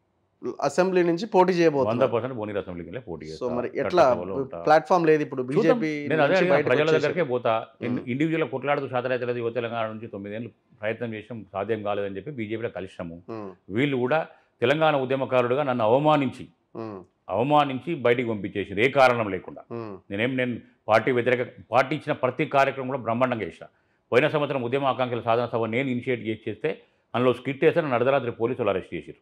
అసెంబ్లీ నుంచి పోటీ వంద చేయబోతున్నారు పర్సెంట్ భువనగిరి అసెంబ్లీకి వెళ్ళి పోటీ సో చేస్తా మరి ఎట్లా చట్టసభలో ఉంటా. ప్లాట్ఫామ్ లేదు ఇప్పుడు చూద్దాం. బీజేపీ నేను అదే అడిగిన, ప్రజల దగ్గరికే పోతా ఇండివిజువల్ కొట్లాడుతూ సాధరైతే యువ తెలంగాణ నుంచి తొమ్మిదేళ్ళు ప్రయత్నం చేసాం సాధ్యం కాలేదని చెప్పి బీజేపీలో కలిసినాము వీళ్ళు కూడా తెలంగాణ ఉద్యమకారుడుగా నన్ను అవమానించి అవమానించి బయటికి పంపించేసింది ఏ కారణం లేకుండా నేనేం నేను పార్టీ వ్యతిరేక పార్టీ ఇచ్చిన ప్రతి కార్యక్రమం కూడా బ్రహ్మాండంగా చేసిన పోయిన సంవత్సరం ఉద్యమ ఆకాంక్షల సాధన సభ నేను ఇనిషియేట్ చేసి చేస్తే అందులో స్కిట్ వేస్తే నన్ను అర్ధరాత్రి పోలీసులు అరెస్ట్ చేశారు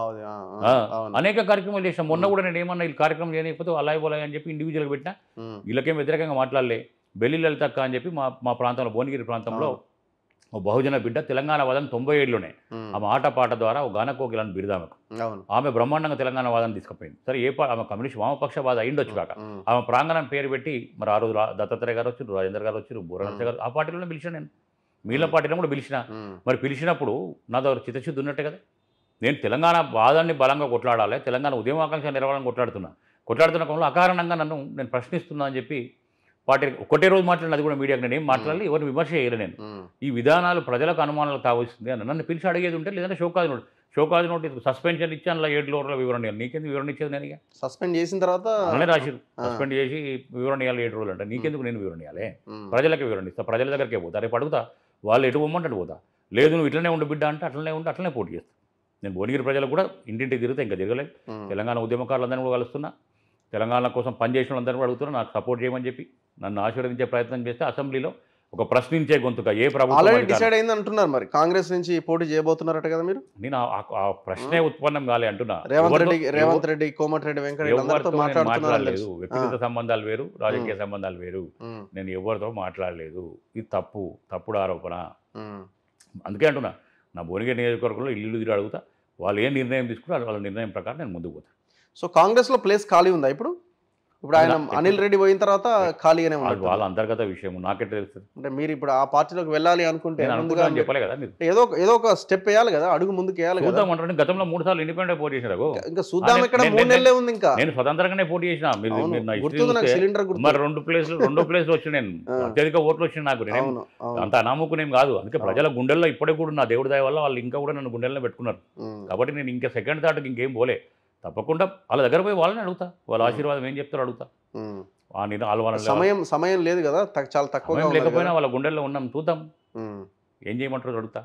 ఆ, అవును అనేక కార్యక్రమాలు చేసిన మొన్న కూడా నేను ఏమన్నా ఈ కార్యక్రమం చేయకపోతే అలాగే పోలాయి అని చెప్పి ఇండివిజువల్గా పెట్టినా ఉమ్. వీళ్ళకేం వ్యతిరేకంగా మాట్లాడలే బెల్లి లలితక్క అని చెప్పి మా మా ప్రాంతంలో భువనగిరి ప్రాంతంలో అవును. ఓ బహుజన బిడ్డ తెలంగాణ వాదం తొంభై ఏడులోనే ఉమ్. ఆమె ఆట పాట ద్వారా ఒక గానకోకిలని బిరుదామెకు అవును ఆమె బ్రహ్మాండంగా తెలంగాణ వాదం తీసుకుపోయింది సరే ఏ పా ఆమె కమ్యూనిస్ట్ వామపక్షవాద అయిండొచ్చు కాక ఉమ్. ఆమె ప్రాంగణం పేరు పెట్టి మరి ఆ రోజు రా- దత్తాత్రేయ గారు వచ్చారు రాజేంద్ర గారు వచ్చారు బుర్రనర్స గారు ఆ పార్టీలోనే పిలిచిన నేను మీళ్ళ పార్టీలో కూడా పిలిచిన ఉమ్. మరి పిలిచినప్పుడు నా దగ్గర చిత్తశుద్ధి ఉన్నట్టే కదా నేను తెలంగాణ వాదాన్ని బలంగా కొట్లాడాలి తెలంగాణ ఉద్యమాకాంక్ష నిలవాలని కొట్లాడుతున్నా కొట్లాడుతున్న క్రమంలో అకారణంగా నన్ను నేను ప్రశ్నిస్తున్నా అని చెప్పి పార్టీ ఒకటే రోజు మాట్లాడిన అది కూడా మీడియాకి నేను ఏం మాట్లాడాలి ఎవరిని విమర్శ చేయలేదు నేను ఉమ్. ఈ విధానాలు ప్రజలకు అనుమానాలు తావస్తుంది అని నన్ను పిలిచి అడిగేది ఉంటే లేదంటే show cause note show cause notice suspension ఇచ్చి అందులో ఏడు రోజుల వివరణ ఇవ్వాలి నీకెందుకు వివరణ ఇచ్చేది నేను ఇక సస్పెండ్ చేసిన తర్వాత అలానే రాసిరు ఆ. సస్పెండ్ చేసి వివరణ ఇవ్వాలి ఏడు రోజులు అంటే నీకెందుకు నేను వివరణ ఇవ్వాలి ఉమ్. ప్రజలకు వివరణ ఇస్తా ప్రజల దగ్గరికే పోతా రేపు అడుగుతా వాళ్ళు ఎటు పోమంటే పోతా లేదు నువ్వు ఇట్లనే ఉండు బిడ్డ అంటే అట్లనే ఉండి అట్లనే పోటీ చేస్తా నేను భువనగిరి ప్రజలకు కూడా ఇంటింటికి తిరిగితే ఇంకా తిరగలేదు ఉమ్. తెలంగాణ ఉద్యమకారులందరినీ కూడా కలుస్తున్నా తెలంగాణ కోసం పనిచేసిన వాళ్ళందరినీ కూడా అడుగుతున్నా నాకు సపోర్ట్ చేయమని చెప్పి నన్ను ఆశీర్వదించే ప్రయత్నం చేస్తే అసెంబ్లీలో ఒక ప్రశ్నించే గొంతుగా ఏ ప్రభుత్వం ఆల్రెడీ అధికారం- డిసైడ్ అయింది అంటున్నారు మరి కాంగ్రెస్ నుంచి పోటీ చేయబోతున్నారట కదా మీరు నేను ఆ- ఆ- ఆ ప్రశ్నే ఉత్పన్నం కాలే అంటున్నా రేవంత్ ఎవరితో- రెడ్డి రేవంత్ రెడ్డి కోమటిరెడ్డి వెంకట అందరితో ఎవరితో నేను మాట్లాడుతున్నారు మాట్లాడలేదు వ్యక్తిగత సంబంధాలు వేరు రాజకీయ సంబంధాలు వేరు ఉమ్. నేను ఎవరితో మాట్లాడలేదు ఇది తప్పు తప్పుడు ఆరోపణ ఉమ్. అందుకే అంటున్నా నా భువనగిరి నియోజకవర్గంలో ఇల్లు తిరిగి అడుగుతా వాళ్ళు ఏ నిర్ణయం తీసుకుంటారో వాళ్ళ నిర్ణయం ప్రకారం నేను ముందుకు పోతాను సో కాంగ్రెస్ లో ప్లేస్ ఖాళీ ఉందా ఇప్పుడు ఇప్పుడు ఆయన ఎప్పుడు- అనిల్ రెడ్డి పోయిన తర్వాత ఖాళీగానే అది ఉన్నారు వాళ్ళ అంతర్గత విషయం నాకే తెలుస్తుంది అంటే మీరు ఇప్పుడు ఆ పార్టీలోకి వెళ్ళాలి అనుకుంటే నేను ముందుగా అనుకుంటా అని చెప్పలే కదా మీరు ఏదో ఒక- ఏదో ఒక స్టెప్ వేయాలి కదా అడుగు ముందుకు వేయాలి కదా చూద్దాం అంటారు గతంలో మూడు సార్లు ఇండిపెండెంట్ పోటీ చేసినారు ఇంకా చూద్దాం నేను- ఇక్కడ నేను- మూడు నేను- నెలలే ఉంది ఇంకా నేను స్వతంత్రంగానే పోటీ చేసిన మీరు అవును మీరు నా history గుర్తుంది నాకు చూస్తే సిలిండర్ గుర్తు మరి రెండు ప్లేస్లు రెండో ప్లేస్ వచ్చి నేను ఆ. అత్యధిక ఓట్లు వచ్చినాయి నాకు నేనేం అవును అవును అంత అనామకునేం కాదు అందుకే ప్రజల గుండెల్లో ఇప్పుడే కూడా నా దేవుడి దయ వల్ల వాళ్ళు ఇంకా కూడా నన్ను గుండెల్లో పెట్టుకున్నారు ఉమ్. కాబట్టి నేను ఇంకా సెకండ్ థాట్కి ఇంకేం పోలే తప్పకుండా వాళ్ళ దగ్గర పోయి వాళ్ళని అడుగుతా వాళ్ళ ఆశీర్వాదం ఏం చెప్తారో అడుగుతా ఉమ్. ఆ నేను వాళ్ళ వాళ్ళ సమయం సమయం లేదు కదా తక్- చాలా తక్కువగా సమయం ఉన్నది లేకపోయినా కదా. వాళ్ళ గుండెల్లో ఉన్నాం చూద్దాం ఉమ్. ఏం చేయమంటారో అడుగుతా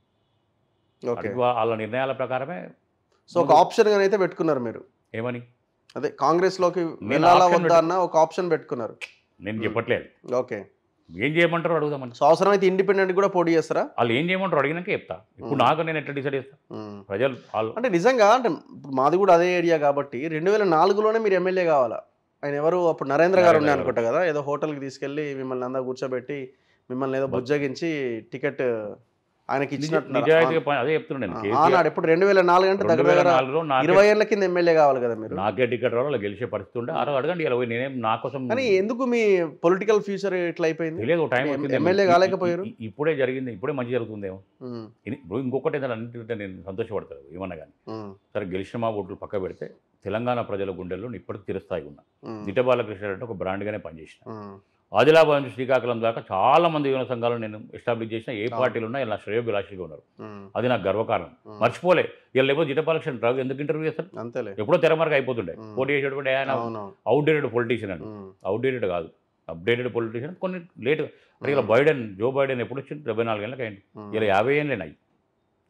ఓకే అడుగు వాళ్ళ నిర్ణయాల ప్రకారమే సో ఒక ఆప్షన్ గా అయితే పెట్టుకున్నారు మీరు ఏమని అదే కాంగ్రెస్ లోకి వెళ్ళాలా option వద్దా అన్న ఒక ఆప్షన్ పెట్టుకున్నారు నేను చెప్పట్లేదు ఓకే ఏం చేయమంటారో అడుగుదామని సో అవసరమైతే ఇండిపెండెంట్ కూడా పోటీ చేస్తారా వాళ్ళు ఏం చేయమంటారో అడిగినాక చెప్తా ఇప్పుడు మ్మ్. నాకు నేను ఎట్లా డిసైడ్ చేస్తా ఉమ్. ప్రజలు వాళ్ళు అంటే నిజంగా అంటే ఇప్పుడు మాది కూడా అదే ఏరియా కాబట్టి రెండు వేల నాలుగులోనే మీరు ఎమ్మెల్యే కావాలా ఆయన ఎవరు అప్పుడు నరేంద్ర గారు ఉండే నరేంద్ర గారు. అనుకుంటా కదా ఏదో హోటల్కి తీసుకెళ్ళి మిమ్మల్ని అందరూ కూర్చోబెట్టి మిమ్మల్ని ఏదో బుజ్జగించి టికెట్ ఆయనకి నిజ- ఇచ్చినట్టున్నారు నిజాయితీగా పని- అదే చెప్తున్నాను నేను ఆ- కేసీఆర్ ఆనాడు ఎప్పుడు రెండు వేల నాలుగు అంటే రెండు దగ్గర వేల దగ్గర నాలుగులో నాకే- ఇరవై ఏళ్ళ కింద ఎమ్మెల్యే కావాలి కదా మీరు నాకే టికెట్ రావాలి గెలిచే పరిస్థితి ఉండే ఆ రోజు అడగండి ఇలా పోయి నేనేం నా కోసం కానీ ఎందుకు మీ పొలిటికల్ ఫ్యూచర్ ఇట్లా అయిపోయింది తెలియదు టైం ఎం- వచ్చింది ఎమ్మెల్యే కాలేకపోయారు? ఇప్పుడే జరిగింది ఇప్పుడే మంచి జరుగుతుందేమో ఉమ్, ఇది- ఇప్పుడు ఇంకొకటి ఏదైనా అన్నింటికంటే నేను సంతోషపడతాను ఏమన్నా కానీ ఉమ్, సరే గెలిచిన మా ఓట్లు పక్క పెడితే తెలంగాణ ప్రజల గుండెల్లో నేను ఇప్పటికి చిరస్థాయిగా ఉన్నా ఉమ్, నిట బాలకృష్ణ అంటే ఒక బ్రాండ్గానే పనిచేసిన ఉమ్, ఆదిలాబాద్ నుంచి శ్రీకాకుళం దాకా చాలా మంది యువన సంఘాలను నేను ఎస్టాబ్లిష్ చేసిన ఏ అవును. పార్టీలు ఉన్నా ఇలా శ్రేయోభిలాషిగా ఉన్నారు ఉమ్, అది నాకు గర్వకారణం ఉమ్. మర్చిపోలే ఇలా లేకపోతే జిటపాలకృష్ణ డ్రగ్ ఎందుకు ఇంటర్వ్యూ చేస్తారు అంతేలే ఎప్పుడో తెరమరకు అయిపోతుండే ఉమ్. పోటీ చేసేటువంటి ఆయన అవునవును అవుట్డేటెడ్ పొలిటీషియన్ అండి ఉమ్, అవుట్డేటెడ్ కాదు అప్డేటెడ్ పొలిటీషియన్ కొన్ని లేట్ అంటే ఇలా బైడెన్ జో బైడెన్ ఎప్పుడు వచ్చింది డెబ్బై నాలుగు ఏళ్ళకి అయింది ఉమ్, ఇలా యాభై ఏళ్ళే నాయి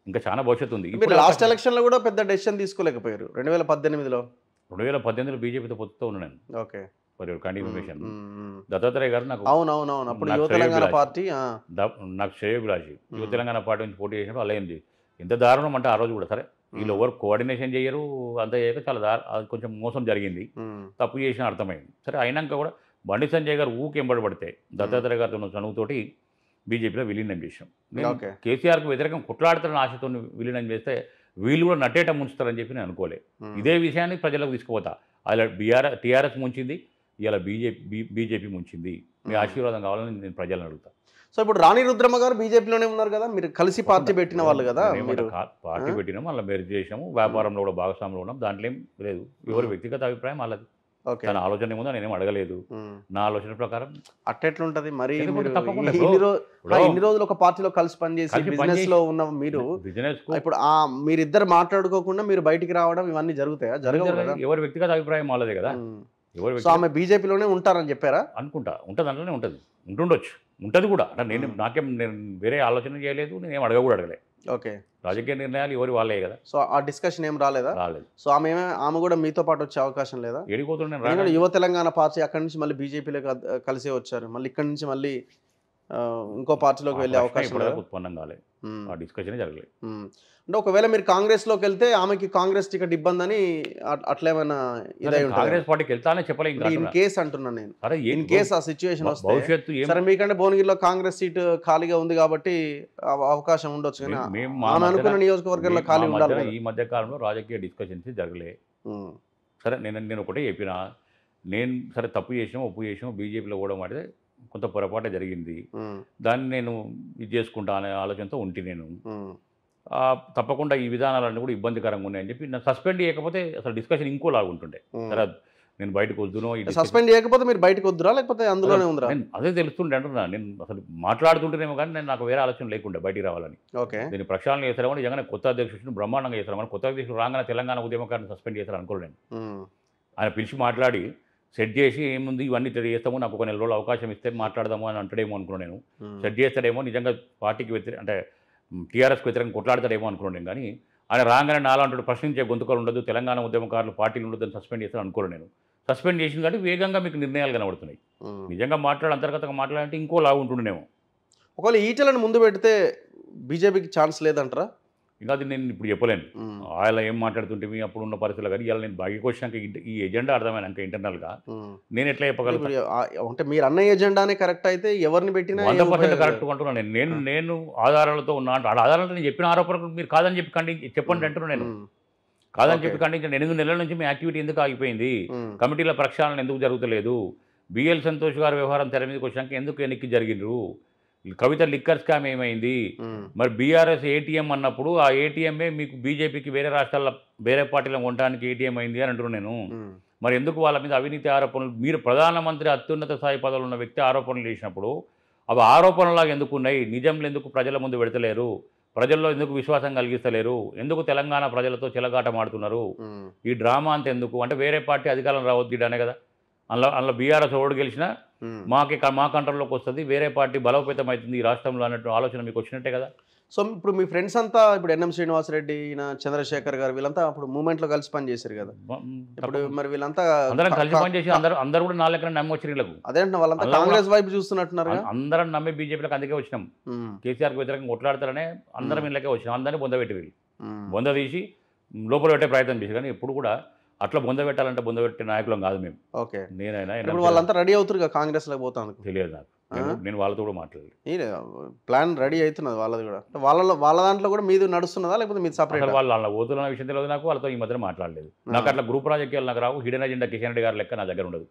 ఇంకా చాలా భవిష్యత్తు ఉంది మీరు ఇప్పుడు లాస్ట్ ఎలక్షన్ లో కూడా పెద్ద డెసిషన్ తీసుకోలేకపోయారు రెండు వేల పద్దెనిమిదిలో రెండు వేల పద్దెనిమిదిలో బీజేపీతో పొత్తుతో ఉన్నాను నేను okay for your continuation um, um. Dattatreya garu నాకు అవునవునవును అప్పుడు నాకు యువ తెలంగాణ శ్రేయోభిలాషి. పార్టీ ఆ, ద- నాకు శ్రేయోభిలాషి యువ మ్మ్. తెలంగాణ పార్టీ నుంచి పోటీ చేసినప్పుడు అలా ఏంది ఎంత దారుణం అంటే ఆ రోజు కూడా సరే వీళ్ళు ఎవరు కోఆర్డినేషన్ చేయరు అంత చేయక చాలా దారు అది కొంచెం మోసం జరిగింది ఉమ్, తప్పు చేసిన అర్థమైంది సరే అయినాక కూడా బండి సంజయ్ గారు ఊకి ఎంబడబడితే దత్తాత్రేయ గారితో ఉన్న చనువుతోటి బీజేపీలో విలీనం చేసాం నేను ఓకే కేసీఆర్కు వ్యతిరేకం కొట్లాడుతున్న ఆశతో విలీనం చేస్తే వీళ్ళు కూడా నట్టేట ముంచుతారని చెప్పి నేను అనుకోలే ఉమ్, ఇదే విషయాన్ని ప్రజలకు తీసుకుపోతా అలా బీఆర్ టీఆర్ఎస్ ముంచింది ఇలా బీజేపీ బీజేపీ ముంచింది మీ మ్మ్. ఆశీర్వాదం కావాలని నేను ప్రజలను అడుగుతా సో ఇప్పుడు రాణి రుద్రమ్మ గారు బీజేపీలోనే ఉన్నారు కదా మీరు కలిసి పార్టీ పెట్టిన వాళ్ళు కదా నేనేమంటా, మీరు కా- పార్టీ ఆ? పెట్టినాము అలా మెరుగు చేసినాము వ్యాపారంలో కూడా భాగస్వాములు ఉన్నాం దాంట్లో ఏం లేదు ఎవరి మ్మ్. వ్యక్తిగత అభిప్రాయం వాళ్ళది ఓకే తన ఆలోచన ఏముందో నేనేం అడగలేదు ఉమ్. నా ఆలోచన ప్రకారం అట్టెట్లుంటది మరి ఎందుకు మీరు తప్పకుండా ఇన్ని బ్రో. రో- ఆ, ఇన్ని రోజులు ఒక పార్టీలో కలిసి పనిచేసి కలిసి బిజినెస్ పనిచేసి- లో ఉన్న మీరు బిజినెస్ ఇప్పుడు ఆ మీరిద్దరు మాట్లాడుకోకుండా మీరు బయటికి రావడం ఇవన్నీ జరుగుతాయా జరగవు కదా ఎవరి వ్యక్తిగత అభిప్రాయం వాళ్ళదే కదా ఉమ్. ఎవరి సో వ్యక్తిగత ఆమె బీజేపీలోనే ఉంటారని చెప్పారా అనుకుంటా ఉంటుంది అందులోనే ఉంటుంది ఉంటుండొచ్చు ఉంటుంది కూడా అంటే నేను మ్మ్. నాకేం నేను వేరే ఆలోచన చేయలేదు నేనేం అడగ కూడా అడగలే ఓకే రాజకీయ నిర్ణయాలు ఎవరి వాళ్ళే కదా సో ఆ డిస్కషన్ ఏం రాలేదా రాలేదు సో ఆమె ఏమే- ఆమె కూడా మీతో పాటు వచ్చే అవకాశం లేదా ఎడిపోతున్నా నేను ఎందుకంటే రాలేదు యువ తెలంగాణ పార్టీ అక్కడి నుంచి మళ్ళీ బీజేపీలోకి అద్- కలిసే వచ్చారు మళ్ళీ ఇక్కడి నుంచి మళ్ళీ ఆ, ఇంకో పార్టీలోకి వెళ్ళే అవకాశం ఇప్పుడు లేదా ఉత్పన్నం కాలేదు ఉమ్, ఆ డిస్కషన్ జరగలేదు ఉమ్. అంటే ఒకవేళ మీరు కాంగ్రెస్ లోకి వెళ్తే ఆమెకి కాంగ్రెస్ టికెట్ ఇబ్బంది అని అట్- అట్లేమైనా ఇదై నేను ఉంటుంది కాంగ్రెస్ పార్టీకి వెళ్తానే చెప్పలే ఇంకా ఇన్ అంటున్నా. కేస్ అంటున్నాను నేను సరే ఏం ఇన్ కేస్ ఆ సిచ్యువేషన్ భ- వస్తే భవిష్యత్తు ఏం సరే మీకంటే భువనగిరిలో కాంగ్రెస్ సీట్ ఖాళీగా ఉంది కాబట్టి అవ- అవకాశం ఉండొచ్చు కానీ మేము- మేము మా ఆమె అనుకున్న మధ్యన- నియోజకవర్గంలో మీ- ఖాళీ మా ఉండాలి మధ్యన కదా. ఈ మధ్య కాలంలో రాజకీయ డిస్కషన్స్ జరగలే ఉమ్, సరే నేను నేను ఒకటే చెప్పిన నేను సరే తప్పు చేసాం ఒప్పు చేసాం బీజేపీలో కూడా అంటే కొంత పొరపాటు జరిగింది ఉమ్, దాన్ని నేను ఇది చేసుకుంటా అనే ఆలోచనతో ఉంటి నేను ఉమ్, ఆ, తప్పకుండా ఈ విధానాలన్నీ కూడా ఇబ్బందికరంగా ఉన్నాయని చెప్పి నన్ను సస్పెండ్ చేయకపోతే అసలు డిస్కషన్ ఇంకోలాగా ఉంటుండే ఉమ్. సరే నేను బయటకు వద్దునో ఈ discussion- సస్పెండ్ చేయకపోతే మీరు బయటకు వద్దురా లేకపోతే అందులోనే ఉందిరా నేను అదే తెలుస్తుండే అంటున్నా నేను అసలు మాట్లాడుతుంటేనేమో కానీ నేను నాకు వేరే ఆలోచన లేకుండే బయటికి రావాలని ఓకే దీన్ని ప్రక్షాళన చేస్తారని నిజంగానే కొత్త అధ్యక్షుడిని బ్రహ్మాండంగా చేస్తారు మన కొత్త అధ్యక్షుడు రాగానే తెలంగాణ ఉద్యమకారిని సస్పెండ్ చేస్తారు అనుకోలేను ఉమ్, ఆయన పిలిచి మాట్లాడి సెట్ చేసి ఏముంది ఇవన్నీ ఇట్లా చేస్తాము నాకు ఒక నెల రోజులు అవకాశం ఇస్తే మాట్లాడదాము అని అంటాడేమో అనుకున్నాను నేను ఉమ్, సెట్ చేస్తాడేమో నిజంగా పార్టీకి వ్యతిరేక అంటే టీఆర్ఎస్కి వ్యతిరేకంగా కొట్లాడతాడేమో అనుకున్నాను కానీ ఆయన రాగానే నాలంటాడు ప్రశ్నించే గొంతుకలు ఉండదు తెలంగాణ ఉద్యమకారులు పార్టీలు ఉండదని సస్పెండ్ చేస్తాను అనుకోను నేను సస్పెండ్ చేసింది కాబట్టి వేగంగా మీకు నిర్ణయాలు కనబడుతున్నాయి ఉమ్. నిజంగా మాట్లాడి అంతర్గతంగా మాట్లాడంటే ఇంకో లాగా ఉంటుండేమో ఒకవేళ ఈటలను ముందు పెడితే బీజేపీకి ఛాన్స్ లేదంటారా ఇంకా అది నేను ఇప్పుడు చెప్పలేను ఉమ్, ఆయన ఏం మాట్లాడుతుంటే అప్పుడు ఉన్న పరిస్థితులు కానీ ఇలా నేను బయటకు వచ్చినాక ఈ- ఈ ఎజెండా అర్థమైనాక ఇంటర్నల్గా ఉమ్. నేను ఎట్లా చెప్పగలుగుతాను ఇప్పుడు ఆ- అంటే మీరు అన్న ఎజెండానే కరెక్ట్ అయితే ఎవరిని పెట్టినా వంద ఏం పర్సెంట్ ఉపయోగం కరెక్ట్ అంటున్నాను నేను నేను నేను ఆధారాలతో ఉన్నా అంటే ఆ ఆధారాలతో నేను చెప్పిన ఆరోపణలు మీరు కాదని చెప్పి ఖండించి చెప్పండి అంటున్నాను నేను ఉమ్, కాదని Okay. చెప్పి ఖండించండి ఎనిమిది నెలల నుంచి మీ యాక్టివిటీ ఎందుకు ఆగిపోయింది ఉమ్, కమిటీల ప్రక్షాళన ఎందుకు జరుగుతలేదు బిఎల్ సంతోష్ గారి వ్యవహారం తెర మీదకి వచ్చాక ఎందుకు ఎన్నిక జరిగిండ్రు కవిత లిక్కర్ స్కామ్ ఏమైంది ఉమ్, మరి బీఆర్ఎస్ ఏటీఎం అన్నప్పుడు ఆ ఏటీఎంఏ మీకు బీజేపీకి వేరే రాష్ట్రాల వేరే పార్టీలో కొనడానికి ఏటీఎం అయింది అని అంటున్నాను నేను ఉమ్, మరి ఎందుకు వాళ్ళ మీద అవినీతి ఆరోపణలు మీరు ప్రధానమంత్రి అత్యున్నత స్థాయి పదవులు ఉన్న వ్యక్తి ఆరోపణలు చేసినప్పుడు అవి ఆరోపణలాగా ఎందుకు ఉన్నాయి నిజంలు ఎందుకు ప్రజల ముందు పెడతలేరు ప్రజల్లో ఎందుకు విశ్వాసం కలిగిస్తలేరు ఎందుకు తెలంగాణ ప్రజలతో చిలగాటం ఆడుతున్నారు ఉమ్, ఈ డ్రామా అంత ఎందుకు అంటే వేరే పార్టీ అధికారం రావద్దు అనే కదా అందులో అందులో బీఆర్ఎస్ ఓడి గెలిచినా ఉమ్. మాకి మా కంట్రోల్లోకి వస్తుంది వేరే పార్టీ బలోపేతం అవుతుంది ఈ రాష్ట్రంలో అన్నట్టు ఆలోచన మీకు వచ్చినట్టే కదా సో ఇప్పుడు మీ ఫ్రెండ్స్ అంతా ఇప్పుడు ఎన్ఎం శ్రీనివాసరెడ్డి ఈయన చంద్రశేఖర్ గారు వీళ్ళంతా అప్పుడు మూమెంట్ లో కలిసి పని చేశారు కదా ఇప్పుడు మరి వీళ్ళంతా అందరం కలిసి కా- పనిచేసి అందరూ అందరూ కూడా నా లెక్కన నమ్మొచ్చి వీళ్ళకు అదేంటున్నా వాళ్ళంతా అలా కాంగ్రెస్ వైపు చూస్తున్నట్టున్నారు అం- అందరం నమ్మి బీజేపీలకు అందుకే వచ్చినాం కేసీఆర్కి వ్యతిరేకంగా కొట్లాడతారనే అందరం ఇళ్ళకే వచ్చినాం అందరినీ బొందబెట్టి వీళ్ళు బొంద తీసి లోపల పెట్టే ప్రయత్నం చేసి కానీ ఎప్పుడు కూడా అట్లా బొంద పెట్టాలంటే బొంద పెట్టే నాయకులం కాదు మేము ఓకే నేనైనా ఇప్పుడు ఎన్ఎం వాళ్ళంతా రెడీ అవుతారు కదా కాంగ్రెస్ లో పోతాను తెలియదు నాకు నేను- నేను వాళ్ళతో కూడా మాట్లాడలేదు ప్లాన్ రెడీ అవుతున్నది వాళ్ళది కూడా అంటే వాళ్ళలో వాళ్ళ దాంట్లో కూడా మీది నడుస్తున్నదా లేకపోతే మీది అసలు సపరేట్ వాళ్ళు వాళ్ళ పోతున్న విషయం తెలియదు నాకు వాళ్ళతో ఈ మధ్యన మాట్లాడలేదు నాకు అట్లా గ్రూప్ రాజకీయాలు నాకు రావు హిడెన్ అజెండా కిషన్ రెడ్డి గారి లెక్క నా దగ్గర ఉండదు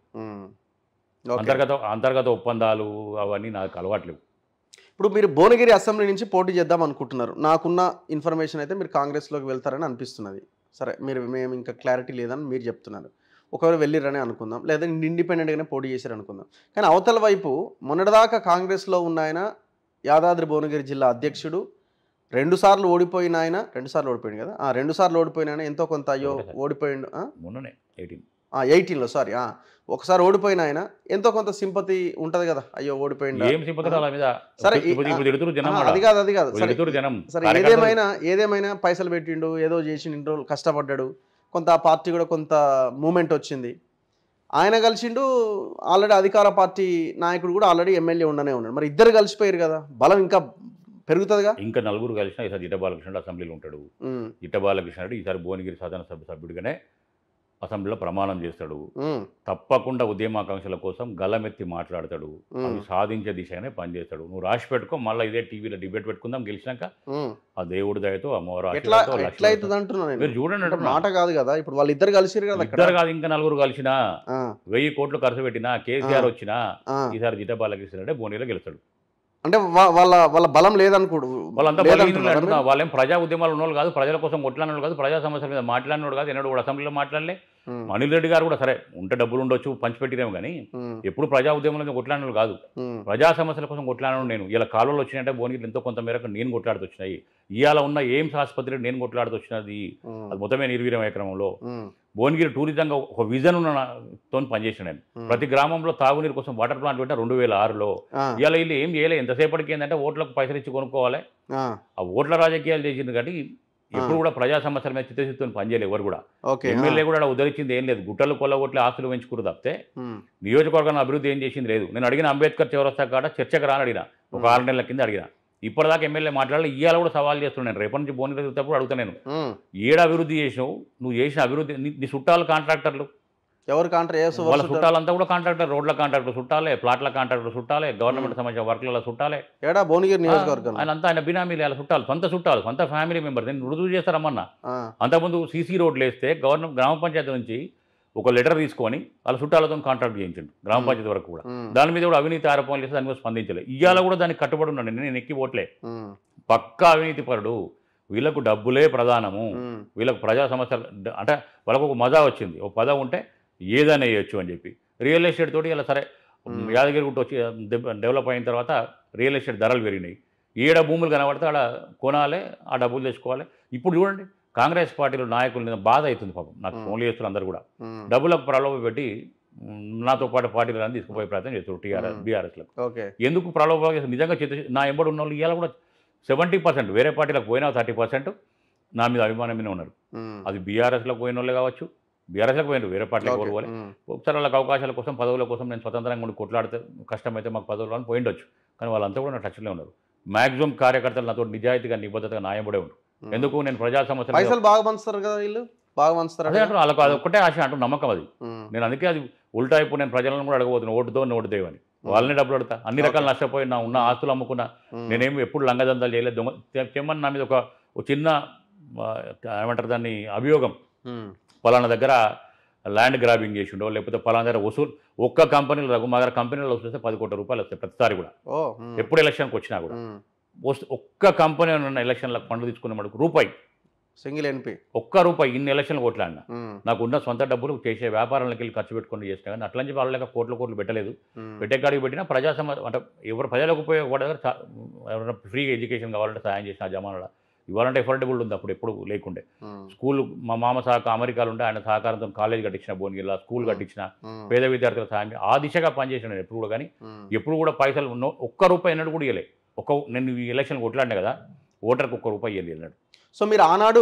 ఓకే అంతర్గత అంతర్గత ఒప్పందాలు అవన్నీ నాకు అలవాట్లేవు ఇప్పుడు మీరు భువనగిరి అసెంబ్లీ నుంచి పోటీ చేద్దాం అనుకుంటున్నారు నాకున్న ఇన్ఫర్మేషన్ అయితే మీరు కాంగ్రెస్లోకి వెళ్తారని అనిపిస్తున్నది సరే మీరు మేము ఇంకా క్లారిటీ లేదని మీరు చెప్తున్నారు ఒకవేళ వెళ్ళిరని అనుకుందాం లేదా ఇండిపెండెంట్గానే పోటీ చేశారు అనుకుందాం కానీ అవతల వైపు మొన్నటిదాకా కాంగ్రెస్లో ఉన్న ఆయన యాదాద్రి భువనగిరి జిల్లా అధ్యక్షుడు రెండు సార్లు ఓడిపోయిన ఆయన రెండు సార్లు ఓడిపోయింది కదా ఆ రెండు సార్లు ఓడిపోయిన ఆయన ఎంతో కొంత అయ్యో ఒకటేసారి. ఓడిపోయిండు ఆ? మొన్ననే ఎయిటీన్ ఎయిటీన్లో సారీ ఒకసారి ఓడిపోయిన ఆయన ఎంతో కొంత సింపతి ఉంటది కదా అయ్యో ఓడిపోయిందా ఏం సింపతి వాళ్ళ మీద సరే, ఈ- ఇప్పుడు ఇప్పుడు తిడుతురు జనం ఆ, ఆడ. అది కాదు అది కాదు సరే తిడుతురు జనం సరే కార్యకర్తలు- ఏదేమైనా ఏదేమైనా పైసలు పెట్టిండు ఏదో చేసి ఇన్ని రోజులు కష్టపడ్డాడు కొంత ఆ పార్టీ కూడా కొంత మూమెంట్ వచ్చింది ఆయన కలిసిండు ఆల్రెడీ అధికార పార్టీ నాయకుడు కూడా ఆల్రెడీ ఎమ్మెల్యే ఉండనే ఉన్నాడు మరి ఇద్దరు కలిసిపోయారు కదా బలం ఇంకా పెరుగుతుందిగా ఇంకా నలుగురు కలిసిన ఈసారి ఇట బాలకృష్ణుడు అసెంబ్లీలో ఉంటాడు ఉమ్, ఇట బాలకృష్ణుడు ఈసారి భువనగిరి శాసనసభ సభ్యుడిగానే అసెంబ్లీలో ప్రమాణం చేస్తాడు ఉమ్, తప్పకుండా ఉద్యమాకాంక్షల కోసం గలమెత్తి మాట్లాడతాడు ఉమ్, అవి సాధించే దిశగానే పనిచేస్తాడు నువ్వు రాసి పెట్టుకో మళ్ళీ ఇదే టీవీలో డిబేట్ పెట్టుకుందాం గెలిచినాక ఉమ్. ఆ దేవుడి దయతో అమ్మవారు ఎట్లా ఆశీర్వాదంతో ఎట్లా లక్ష్మీదేవితో. అవుతుంది అంటున్నా నేను మీరు చూడండి అంటే అంటున్నా. మాట కాదు కదా ఇప్పుడు వాళ్ళు ఇద్దరు కలిసిరు కదా అక్కడ ఇద్దరు కాదు ఇంకా నలుగురు కలిసినా ఆ, వెయ్యి కోట్లు ఖర్చు పెట్టినా కేసీఆర్ వచ్చినా ఆ. ఈసారి జిడ్డ బాలకృష్ణ భువనగిరిలో గెలుస్తాడు అంటే వా- వాళ్ళ వాళ్ళ బలం లేదనుకోడు వాళ్ళంతా లేదంటున్నారా బలహీనులు అంటున్నా మీరు? వాళ్ళేం ప్రజా ఉద్యమాలు ఉన్నోళ్ళు కాదు ప్రజల కోసం కొట్లాడినోళ్ళు కాదు ప్రజా సమస్యల మీద మాట్లాడినోడు కాదు ఎన్నడూ కూడా అసెంబ్లీలో మాట్లాడలే ఉమ్, అనిల్ రెడ్డి గారు కూడా సరే ఉంటే డబ్బులు ఉండొచ్చు పంచిపెట్టిరేమో కానీ ఉమ్, ఎప్పుడు ప్రజా ఉద్యమంలో కొట్లాడినోళ్ళు కాదు ఉమ్, ప్రజా సమస్యల కోసం కొట్లాడను నేను ఇలా కాలువలు వచ్చినాయంటే భువనగిరి ఎంతో కొంత మేరకు నేను కొట్లాడుతూ వచ్చినాయి ఇవాళ ఉన్న ఎయిమ్స్ ఆసుపత్రి నేను కొట్లాడుతూ వచ్చినది ఉమ్, అది మొత్తమే నిర్వీర్యం క్రమంలో ఉమ్, భువనగిరి టూరిజంగా ఒక విజన్ ఉన్న తో పనిచేసిన నేను ఉమ్. ప్రతి గ్రామంలో తాగునీరు కోసం వాటర్ ప్లాంట్ పెట్టిన రెండు వేల ఆరులో ఆ, ఇవాళ వీళ్ళు ఏం చేయలేదు ఎంతసేపటికి ఏంటంటే ఓట్లకు పైసలు ఇచ్చి కొనుక్కోవాలి ఆ, ఆ ఓట్ల రాజకీయాలు చేసింది కానీ ఎప్పుడు కూడా ప్రజా సమస్యల మీద చిత్తశుద్ధితో పనిచేయలేదు ఎవరు కూడా ఓకే ఆ, ఎమ్మెల్యే కూడా ఆడ ఉద్ధరించింది ఏం లేదు గుట్టలు కొల్లగొట్ల ఆస్తులు పెంచుకురు తప్పితే ఉమ్, నియోజకవర్గాన్ని అభివృద్ధి ఏం చేసింది లేదు నేను అడిగిన అంబేద్కర్ చౌరస్తా కాడ చర్చకు రాని అడిగిన ఒక ఆరు నెలల కింద అడిగిన ఇప్పటిదాకా ఎమ్మెల్యే మాట్లాడాలి ఇవాళ కూడా సవాల్ చేస్తున్నాను నేను రేపటి నుంచి భువనగిరి తిరుగుతప్పుడు అడుగుతా నేను ఉమ్. ఏడ అభివృద్ధి చేసినావు నువ్వు చేసిన అభివృద్ధి నీ- నీ చుట్టాలు కాంట్రాక్టర్లు ఎవరు కాంట్రా ఏ వాళ్ళ చుట్టాలంతా కూడా కాంట్రాక్టర్ రోడ్ల కాంట్రాక్టర్ చుట్టాలే ప్లాట్ల కాంట్రాక్టర్ చుట్టాలే గవర్నమెంట్ సంబంధించిన వర్క్ల చుట్టాలే ఏడా భువనగిరి నియోజకవర్గం ఆయన అంతా ఆయన బినామీలు వాళ్ళ చుట్టాలు సొంత చుట్టాలు సొంత ఫ్యామిలీ మెంబర్ నేను రుజువు చేస్తారమ్మన్నా అంతకుముందు సీసీ రోడ్లు వేస్తే గవర్నమెంట్ గ్రామ పంచాయతీ నుంచి ఒక లెటర్ తీసుకొని వాళ్ళ చుట్టాలతో కాంట్రాక్ట్ చేయించండు గ్రామ Hmm. పంచాయతీ వరకు కూడా దాని మీద కూడా అవినీతి ఆరోపణలు చేస్తే దాని మీద స్పందించలేదు ఇవాళ కూడా దానికి కట్టుబడి ఉన్నాను నేను ఎక్కి ఓట్లే పక్కా అవినీతి పరుడు వీళ్ళకు డబ్బులే ప్రధానము వీళ్ళకు ప్రజా సమస్యలు డ- అంటే వాళ్ళకు ఒక మజా వచ్చింది ఒక పదం ఉంటే ఏదైనా వేయొచ్చు అని చెప్పి రియల్ ఎస్టేట్ తోటి ఇలా సరే Hmm. యాదగిరి గుట్ట వచ్చి డెవ- డెవలప్ అయిన తర్వాత రియల్ ఎస్టేట్ ధరలు పెరిగినాయి ఏడ భూములు కనబడితే ఆడ కొనాలి ఆ డబ్బులు తెచ్చుకోవాలి ఇప్పుడు చూడండి కాంగ్రెస్ పార్టీలో నాయకుల మీద బాధ అవుతుంది పాపం నాకు Hmm. ఫోన్లు చేస్తున్నారు అందరూ కూడా డబ్బులకు ప్రలోభ పెట్టి మ్, నాతో పాటు పార్టీలను తీసుకుపోయే ప్రయత్నం చేస్తారు టీఆర్ఎస్ Hmm. బీఆర్ఎస్లకు ఓకే ఎందుకు ప్రలోభ నిజంగా చిత్త నా ఎంబడి ఉన్న వాళ్ళు ఇవాళ కూడా సెవెంటీ పర్సెంట్ వేరే పార్టీలకు పోయినా థర్టీ పర్సెంట్ నా మీద అభిమానం మీద ఉన్నారు అది బీఆర్ఎస్లకు పోయిన వాళ్ళే కావచ్చు బీఆర్ఎస్లకు పోయినారు వేరే పార్టీలకు ఎవరు పోలే ఒకసారి వాళ్ళకి అవకాశాల కోసం పదవుల కోసం నేను స్వతంత్రంగా ఉండి కొట్లాడితే కష్టమైతే మాకు పదవులు అని పోయిండొచ్చు కానీ వాళ్ళంతా కూడా నా టచ్లో ఉన్నారు మాక్సిమం కార్యకర్తలు నాతో నిజాయితీగా నిబద్ధతగా న్యాయపడే ఉంటారు ఎందుకు నేను ప్రజా సమస్యలు పైసలు బాగా పంచుతారు కదా వీళ్ళు బాగా పంచుతారు అదే అంటారు వాళ్ళకు అది ఒక్కటే ఆశ అంటూ నమ్మకం అది నేను అందుకే అది ఉల్టా ఇప్పుడు నేను ప్రజలను కూడా అడగబోతున్నాను ఓటుతో ఓటు దేవని వాళ్ళని డబ్బులు అడుగుతా అన్ని రకాల నష్టపోయి నా ఉన్న ఆస్తులు అమ్ముకున్నా నేనేమి ఎప్పుడు లంగదందాలు చేయలేదు దొంగ తె- తెమ్మని నా మీద ఒక ఒక చిన్న ఆ, ఏమంటారు దాన్ని అభియోగం పలానా దగ్గర ల్యాండ్ గ్రాబింగ్ చేసిండో లేకపోతే పలానా దగ్గర వసూలు ఒక్క కంపెనీలు రఘు మా దగ్గర కంపెనీలో వస్తే పది కోట్ల రూపాయలు వస్తాయి ప్రతిసారి కూడా ఓ ఎప్పుడు ఎలక్షన్కి వచ్చినా కూడా వస్తు- ఒక్క కంపెనీ ఉన్న ఎలక్షన్లకు ఫండ్లు తీసుకునే మటుకు రూపాయి సింగిల్ ఎన్పి ఒక్క రూపాయి ఇన్ని ఎలక్షన్లు కొట్లాడినా నాకు ఉన్న సొంత డబ్బులు చేసే వ్యాపారాలకు వెళ్ళి ఖర్చు పెట్టుకొని చేసినా కానీ అట్లా నుంచి వాళ్ళ కోట్ల కోట్లు పెట్టలేదు పెట్టే కాడికి పెట్టినా ప్రజా సమ అంటే ఎవరు ప్రజలకు ఉపయోగపడే ఎవరైనా ఫ్రీ ఎడ్యుకేషన్ కావాలంటే సాయం చేసిన ఆ జమానాలో ఇవ్వాలంటే ఎఫోర్డబుల్ ఉంది అప్పుడు ఎప్పుడు లేకుండే స్కూల్ మా మామ సహకారం అమెరికాలో ఉంటే ఆయన సహకారంతో కాలేజ్ కట్టించిన భువనగిరిలో స్కూల్ కట్టించిన పేద విద్యార్థుల సాయం ఆ దిశగా పనిచేసిన నేను ఎప్పుడు కూడా కానీ ఎప్పుడు కూడా పైసలు ఉన్నో- ఒక్క రూపాయి ఎన్నడూ కూడా ఇవ్వలే ఒక్క నేను ఈ ఎలక్షన్ కొట్లాడినా కదా ఓటర్కి ఒక్క రూపాయి ఇవ్వలేదు అన్నాడు సో మీరు ఆనాడు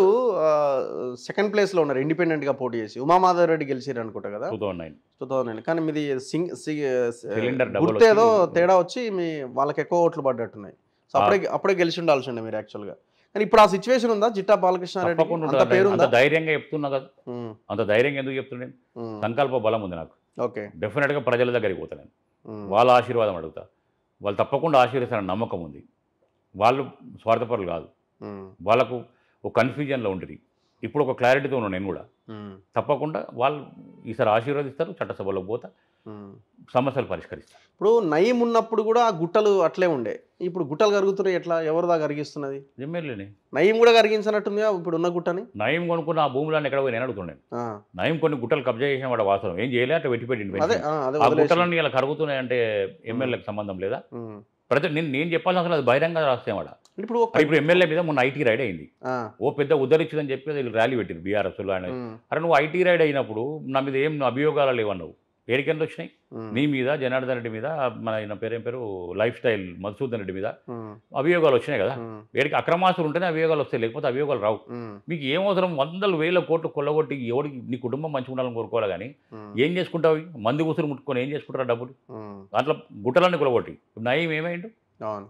సెకండ్ ప్లేస్లో ఉన్నారు ఇండిపెండెంట్గా పోటీ చేసి ఉమామాధవ్ రెడ్డి గెలిచారు అనుకుంటా కదా two thousand nine two thousand nine కానీ మీది సింగ్ Cylinder double గుర్తేదో వచ్చి- తేడా వచ్చి మీ వాళ్ళకి ఎక్కువ ఓట్లు పడ్డట్టున్నాయి సో అప్పుడే అప్పుడే గెలిచి ఉండాల్సి ఉండే మీరు యాక్చువల్గా కానీ ఇప్పుడు ఆ సిచ్యువేషన్ ఉందా జిట్టా బాలకృష్ణారెడ్డి తప్పకుండా అంత ఉంటుంది. పేరు అంత ఉందా ధైర్యంగా చెప్తున్నా కదా ఉమ్, అంత ధైర్యంగా ఎందుకు చెప్తున్నాను ఉమ్, సంకల్ప బలం ఉంది నాకు ఓకే డెఫినెట్గా ప్రజల దగ్గరికి పోతాను నేను ఉమ్, వాళ్ళ ఆశీర్వాదం అడుగుతా వాళ్ళు తప్పకుండా ఆశీర్వదిస్తారని నమ్మకం ఉంది వాళ్ళు స్వార్థపరులు కాదు ఉమ్, వాళ్ళకు ఒక కన్ఫ్యూజన్లో ఉంటుంది ఇప్పుడు ఒక క్లారిటీతో ఉన్నాను నేను కూడా ఉమ్, తప్పకుండా వాళ్ళు ఈసారి ఆశీర్వదిస్తారు చట్టసభలోకి పోతా ఉమ్. సమస్యలు పరిష్కరిస్తారు ఇప్పుడు నయం ఉన్నప్పుడు కూడా ఆ గుట్టలు అట్లే ఉండే ఇప్పుడు గుట్టలు కరుగుతున్నాయి ఎట్లా ఎవరిదా కరిగిస్తున్నది ఎమ్మెల్యేని నయం కూడా కరిగించినట్టుందిగా ఇప్పుడు ఉన్న గుట్టని నయం కొనుక్కున్న ఆ భూములను ఎక్కడ పోయి నేను అడుగుతున్నాను ఆ, నయం కొన్ని గుట్టలు కబ్జా చేసిన వాడు వాస్తవం ఏం చేయలే అట్లా పెట్టి పెట్టిండు అదే ఆ, అదే ఆ వదిలేసి. గుట్టలన్నీ ఇలా కరుగుతున్నాయంటే ఎమ్మెల్యేకి సంబంధం లేదా ఉమ్, ప్రతి నేను నేను చెప్పాల్సిన అవసరం లేదు బహిరంగ రాస్తేవాడ ఇప్పుడు ఒక- అది ఇప్పుడు ఎమ్మెల్యే మీద మొన్న ఐటీ రైడ్ అయింది ఆ, ఓ పెద్ద ఉద్ధరించిందని చెప్పి అది ర్యాలీ పెట్టింది బీఆర్ఎస్లో ఆయన ఉమ్, అరే నువ్వు ఐటీ రైడ్ అయినప్పుడు నా మీద ఏం అభియోగాలు లేవన్నావు ఏడికెంత వచ్చినాయి ఉమ్, నీ మీద జనార్దన్ రెడ్డి మీద మన ఆయన పేరేం పేరు లైఫ్ స్టైల్ మధుసూదన్ రెడ్డి మీద ఉమ్, అభియోగాలు వచ్చినాయి కదా ఉమ్, వీడికి అక్రమాస్తులు ఉంటేనే అభియోగాలు వస్తాయి లేకపోతే అభియోగాలు రావు ఉమ్, మీకు ఏం అవసరం వందల వేల కోట్లు కొల్లగొట్టి ఎవరికి నీ కుటుంబం మంచిగా ఉండాలని కోరుకోవాలి కానీ ఉమ్, ఏం చేసుకుంటావు మంది కూసులు ముట్టుకొని ఏం చేసుకుంటారు డబ్బులు ఉమ్, దాంట్లో గుట్టలన్నీ కొలగొట్టి నయం ఏమైండు అవును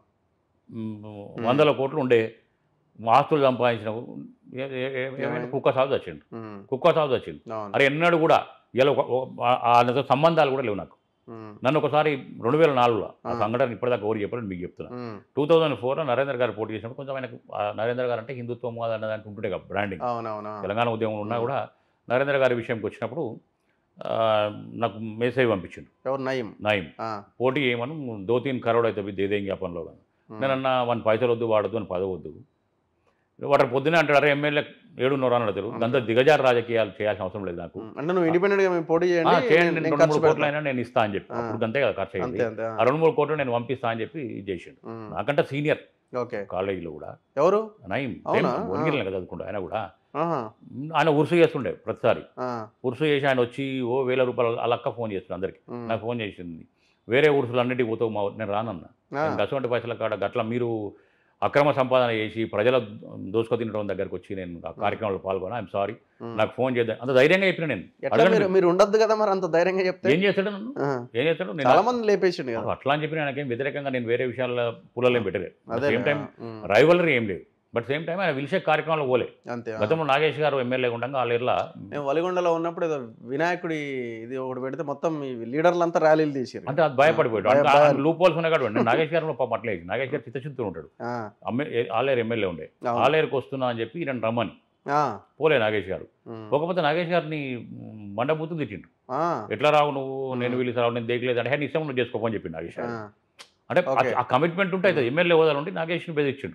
మ్, వందల కోట్లు ఉండే ఆస్తులు సంపాదించిన ఏ- ఏ- ఏ- ఏమైంది ఏమైంది? కుక్క సాగు వచ్చిండు ఉమ్, కుక్క సాగు వచ్చిండు అవును అరే ఎన్నడూ కూడా ఇలా ఒక- ఒక- ఆ- ఆ సంబంధాలు కూడా లేవు నాకు ఉమ్, నన్ను ఒకసారి రెండు వేల నాలుగులో ఆ ఆ. సంఘటన ఇప్పటిదాకా ఎవరు చెప్పారని మీకు చెప్తున్నా ఉమ్, టూ థౌజండ్ ఫోర్లో నరేంద్ర గారు పోటీ చేసినప్పుడు కొంచెం ఆయనకు ఆ నరేంద్ర గారు అంటే హిందుత్వం కాదు అన్నదానికి ఉంటుండే కదా బ్రాండింగ్ అవునవునా తెలంగాణ ఉద్యమం ఉన్నా కూడా నరేంద్ర గారి విషయంకి వచ్చినప్పుడు ఆ, నాకు మెసేజ్ పంపించిండు ఎవరు నయం నాయం ఆ, పోటీ చేయమని దో తీన్ కరోడ్ అయితే దేదేం జ్ఞాపనలో కానీ ఉమ్, నేను అన్న వన్ పైసలు వద్దు వాడద్దు అని పదవద్దు వాడు పొద్దునే అంటాడు అరే ఎమ్మెల్యే ఏడున్నర అని అడుగుతారు అంత దిగజార రాజకీయాలు చేయాల్సిన అవసరం లేదు నాకు ఉమ్, అంటే నువ్వు ఇండిపెండెంట్ గా మేము పోటీ ఆ, చేయండి చేయండి నేను- నేను నేను రెండు ఖర్చు మూడు కోట్లు పెడతా. అయినా నేను ఇస్తా అని చెప్పి ఆ. అప్పుడు అంతే కదా ఖర్చు అంతే అయింది అంతే ఆ. ఆ రెండు మూడు కోట్లు నేను పంపిస్తా అని చెప్పి ఇది చేసిండు ఉమ్, నాకంటే సీనియర్ ఓకే కాలేజీలో కూడా ఎవరు నయం అవునా? వణిగిరిలో కదా చదువుకుంటా ఆయన కూడా ఆహా, ఆయన ఉరుసు చేస్తుండే ప్రతిసారి ఆ, ఉరుసు చేసి ఆయన వచ్చి ఓ వేల రూపాయలు అలక్క ఫోన్ చేస్తున్నాడు అందరికి ఉమ్, నాకు ఫోన్ చేసింది వేరే ఉరుసులు అన్నిటికీ పోతావు మా నేను రానన్నా ఆ, నేను అటువంటి పైసల కాడ గట్ల మీరు అక్రమ సంపాదన చేసి ప్రజల దోసుకు తినడం దగ్గరకు వచ్చి నేను ఆ కార్యక్రమంలో పాల్గొన్నా ఐఎమ్ సారీ ఉమ్. నాకు ఫోన్ చేద్దాం అంత ధైర్యంగా చెప్పిన నేను ఎట్లా అడగండి మీరు మీరు ఉండొద్దు కదా మరి అంత ధైర్యంగా చెప్తే ఏం చేస్తాడు నన్ను ఆ, ఏం చేస్తాడు నేను చాలా మంది లేపేసిండు కదా అట్లా అని చెప్పి నాకేం వ్యతిరేకంగా నేను వేరే విషయాల్లో పుల్లలు ఏం పెట్టలేదు అదే సేమ్ టైం ఉమ్, రైవలరీ ఏం లేదు బట్ సేమ్ టైం ఆయన పిలిచే కార్యక్రమాలు పోలే అంతే ఆ. గతంలో నాగేష్ గారు ఎమ్మెల్యే ఉండగా వాళ్ళ మేము వలిగొండలో ఉన్నప్పుడు ఏదో వినాయకుడి ఇది ఒకటి పెడితే మొత్తం ఈ లీడర్లంతా ర్యాలీలు తీసారు అంటే అది భయపడిపోయాడు భయ- అంటే భయాలు. లూప్ హోల్స్ ఉన్నాయి కాబట్టి నేను నాగేష్ గారు పాపం అట్లే నాగేష్ గారు చిత్తశుద్ధి ఉంటాడు అమ్మే ఆలేరు ఎమ్మెల్యే ఉండే ఆలేరుకి వస్తున్నా అని చెప్పి ఈయన రమ్మని పోలే నాగేష్ గారు పోకపోతే నాగేష్ గారిని మ్, మండబూతు తిట్టిండు ఎట్లా రావు నువ్వు నేను పిలిచి రావు నేను దేకలేదు అంటే నీ ఇష్టం నువ్వు చేసుకోపని చెప్పి నాగేష్ గారు అంటే ఆ- Okay. ఆ కమిట్మెంట్ ఉంటే అవుతుంది ఎమ్మెల్యే హోదాలు ఉంటే నాగేష్ని బెదిరించిండు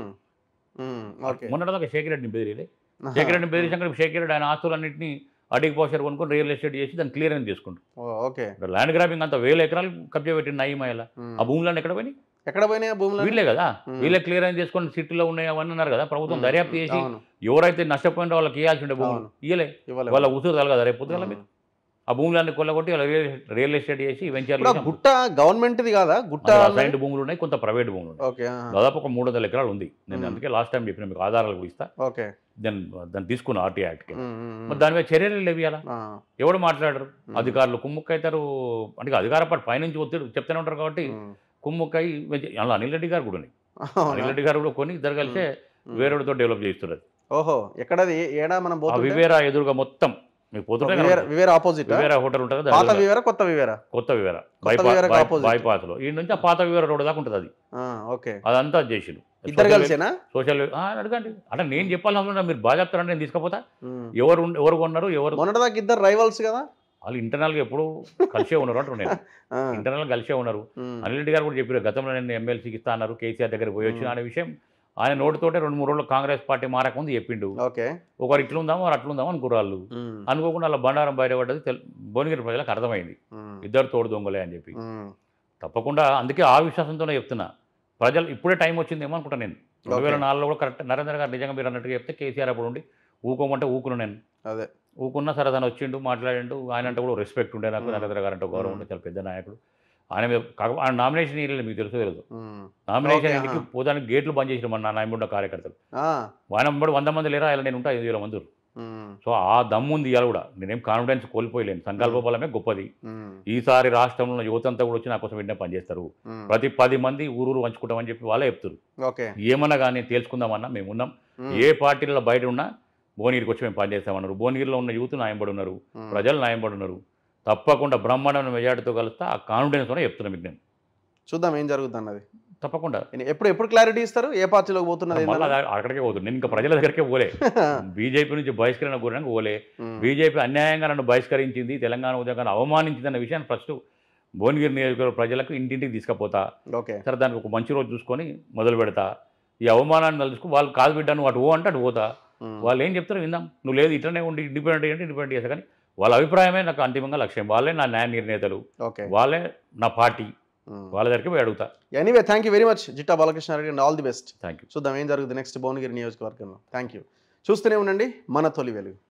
ఓకే మొన్నటిదాకా శేఖర్ రెడ్డిని బెదిరియలే శేఖర్ రెడ్డిని బెదిరించాక శేఖర్ రెడ్డి ఆయన ఆస్తులన్నింటినీ అడిగి పోషారు కొనుక్కొని రియల్ ఎస్టేట్ చేసి దాన్ని క్లియరెన్స్ చేసుకుంటారు ఓకే ఇప్పుడు ల్యాండ్ గ్రాబింగ్ అంతా వేల ఎకరాలు కబ్జా పెట్టిన నయమయ్యేలా ఆ భూములన్నీ ఎక్కడ పోయినాయి ఎక్కడ పోయినాయి ఆ భూములు వీళ్ళే కదా ఉమ్. వీళ్ళే క్లియరెన్స్ చేసుకొని సిటీలో ఉన్నాయి అవన్నీ అన్నారు కదా ప్రభుత్వం ఉమ్, దర్యాప్తు చేసి అవును ఎవరైతే నష్టపోయిన వాళ్ళకి ఇవ్వాల్సి ఉండే భూములు అవును. ఇయ్యలే ఇవ్వలేదు వాళ్ళ ఉసురు తలగదా రేపు పొద్దుగల ఉమ్. మీకు ఆ భూములన్నీ కొల్లగొట్టి వాళ్ళ రియల్ రియల్ ఎస్టేట్ చేసి వెంచర్ ఇప్పుడు ఆ గుట్ట గవర్నమెంట్ది కాదా గుట్ట సైడ్ భూములు ఉన్నాయి కొంత ప్రైవేట్ భూములు ఉన్నాయి ఓకే ఆహా. దాదాపు ఒక మూడు వందల ఎకరాలు ఉంది నేను ఉమ్. అందుకే లాస్ట్ టైం చెప్పిన మీకు ఆధారాలు కూడా ఇస్తా ఓకే దాన్ని దాన్ని తీసుకున్న ఆర్టీ యాక్ట్కి ఉమ్, ఉమ్, ఉమ్. మరి దాని మీద చర్యలు లేవు ఇవాళ ఆ, ఎవడు మాట్లాడరు ఉమ్. అధికారులు కుమ్ముక్కైతారు అంటే అధికార పార్టీ పైనుంచి ఒత్తిడి చెప్తూనే ఉంటారు కాబట్టి ఉమ్. కుమ్ముక్కై వెంచ- అలా అనిల్ రెడ్డి గారు కూడా ఉన్నాయి. అవునా? అనిల్ రెడ్డి గారు కూడా కొని ఇద్దరు కలిసే ఉమ్. వేరేతో డెవలప్ చేస్తున్నారు ఓహో ఎక్కడది ఏ- ఏడా మనం ఆ పోతుంటే వివేరా ఎదురుగా మొత్తం మీకు పోతుంటే వివేర కనబడుతుంది. వివేర ఆపోజిట్ వివేరా హోటల్ ఉంటుంది కదా, పాత దాని ఎదురుగా వివేర కొత్త వివేర కొత్త వివేరా కొత్త వివేరకు opposite. బైపాస్ లో ఈ నుంచి ఆ పాత వివేర రోడ్ దాకా ఉంటుంది అది ఆ, ఓకే అదంతా చేసిండు ఇద్దరు కలిసేనా సోషల్ అడగండి అంటే నేను చెప్పాల్సిన అవసరం లేదు. మీరు బాగా చెప్తారంటే నేను తీసుకపోతా ఉమ్. ఎవరు ఉండ- ఎవరు కొన్నారు ఎవరు మొన్నటిదాకా ఇద్దరు రైవల్స్ కదా వాళ్ళు ఇంటర్నల్గా ఎప్పుడు కలిసే ఉన్నారు అంటారు నేను ఆ, ఇంటర్నల్ కలిసే ఉన్నారు ఉమ్. అనిల్ రెడ్డి గారు కూడా చెప్పారు గతంలో నేను ఎమ్మెల్సీకి ఇస్తా అన్నారు కేసీఆర్ దగ్గర పోయి వచ్చిన మ్మ్. అనే విషయం ఆయన నోటితోటే రెండు మూడు రోజులు కాంగ్రెస్ పార్టీ మారకముందు చెప్పిండు ఓకే ఒకరు ఇట్లుందాం వారు అట్లుందాం అనుకురాళ్ళు ఉమ్. అనుకోకుండా అలా బండారం బయటపడ్డది తెల్ భువనగిరి ప్రజలకు అర్థమైంది ఉమ్. ఇద్దరు తోడు దొంగలే అని చెప్పి ఉమ్. తప్పకుండా అందుకే ఆ విశ్వాసంతోనే చెప్తున్నా ప్రజలు ఇప్పుడే టైం వచ్చిందేమో అనుకుంటా నేను రెండు వేల Okay. నాలుగులో కూడా కరెక్ట్ నరేంద్ర గారు నిజంగా మీరు అన్నట్టుగా చెప్తే కేసీఆర్ అప్పుడు ఉండి ఊకోమంటే ఊకును నేను అదే ఊకున్నా సరే తను వచ్చిండు మాట్లాడిండు ఆయన అంటే కూడా రెస్పెక్ట్ ఉండే నాకు మ్మ్. నరేంద్ర గారు అంటే గౌరవం మ్మ్. ఉండే చాలా పెద్ద నాయకుడు ఆయన మీద కాకపోతే ఆయన నామినేషన్ ఇవ్వలేదు మీకు తెలుసు తెలియదు ఉమ్. నామినేషన్ Okay, ఇంటికి ఆహా. పోదానికి గేట్లు బంద్ చేసిన మన నాయముండ కార్యకర్తలు ఆ, ఆయన వెంబడి వంద మంది లేరా ఇలా నేను ఉంటా ఐదు వేల మంది ఉమ్. సో ఆ దమ్ము ఉంది ఇవాళ కూడా నేనేం కాన్ఫిడెన్స్ కోల్పోయలేను సంకల్ప బలమే గొప్పది ఉమ్. ఈసారి రాష్ట్రంలో ఉన్న యువత అంతా కూడా వచ్చి నా కోసం వెంటనే పనిచేస్తారు ఉమ్. ప్రతి పది మంది ఊరూరు పంచుకుంటామని చెప్పి వాళ్ళే చెప్తారు ఓకే ఏమన్నా కానీ తేల్చుకుందామన్నా మేము ఉన్నాం ఉమ్. ఏ పార్టీలలో బయట ఉన్నా భువనగిరికి వచ్చి మేము పనిచేస్తామన్నారు భువనగిరిలో ఉన్న యూత్ నాయంబడి ఉన్నారు ఉమ్. ప్రజలు నాయంబడి ఉన్నారు తప్పకుండా బ్రహ్మాండమైన మెజార్టీతో కలిస్తే ఆ కాన్ఫిడెన్స్తోనే చెప్తున్నాను మీకు నేను చూద్దాం ఏం జరుగుతుంది అన్నది తప్పకుండా ఎప్పుడు ఎప్పుడు క్లారిటీ ఇస్తారు ఏ పార్టీలోకి పోతున్నది మళ్ళీ ఏందన్నది? అక్కడ- అక్కడికే పోతుంది నేను ఇంకా ప్రజల దగ్గరికే పోలే బీజేపీ నుంచి బహిష్కరణ కోరడానికి పోలే ఉమ్. బీజేపీ అన్యాయంగా నన్ను బహిష్కరించింది తెలంగాణ ఉద్యోగాన్ని అవమానించిందన్న విషయాన్ని ఫస్ట్ భువనగిరి నియోజకవర్గ ప్రజలకు ఇంటింటికి తీసుకుపోతా ఓకే సరే దానికి ఒక మంచి రోజు చూసుకొని మొదలు పెడతా ఈ అవమానాన్ని తలుచుకో వాళ్ళు కాదు బిడ్డ నువ్వు అటు ఓ అంటే అటు పోతా ఉమ్. వాళ్ళు ఏం చెప్తారో విందాం నువ్వు లేదు ఇట్లనే ఉండి ఇండిపెండెంట్ అంటే ఇండిపెండెంట్ చేస్తా కానీ వాళ్ళ అభిప్రాయమే నాకు అంతిమంగా లక్ష్యం వాళ్ళే నా న్యాయ నిర్ణేతలు ఓకే వాళ్ళే నా పార్టీ వాళ్ళ దగ్గరికి పోయి అడుగుతా anyway thank you very much Jitta Balakrishna Reddy and all the best thank you చూద్దాం ఏం జరుగుతుంది నెక్స్ట్ భువనగిరి నియోజకవర్గంలో థ్యాంక్ యూ చూస్తూనే ఉండండి మన తొలి వెలుగు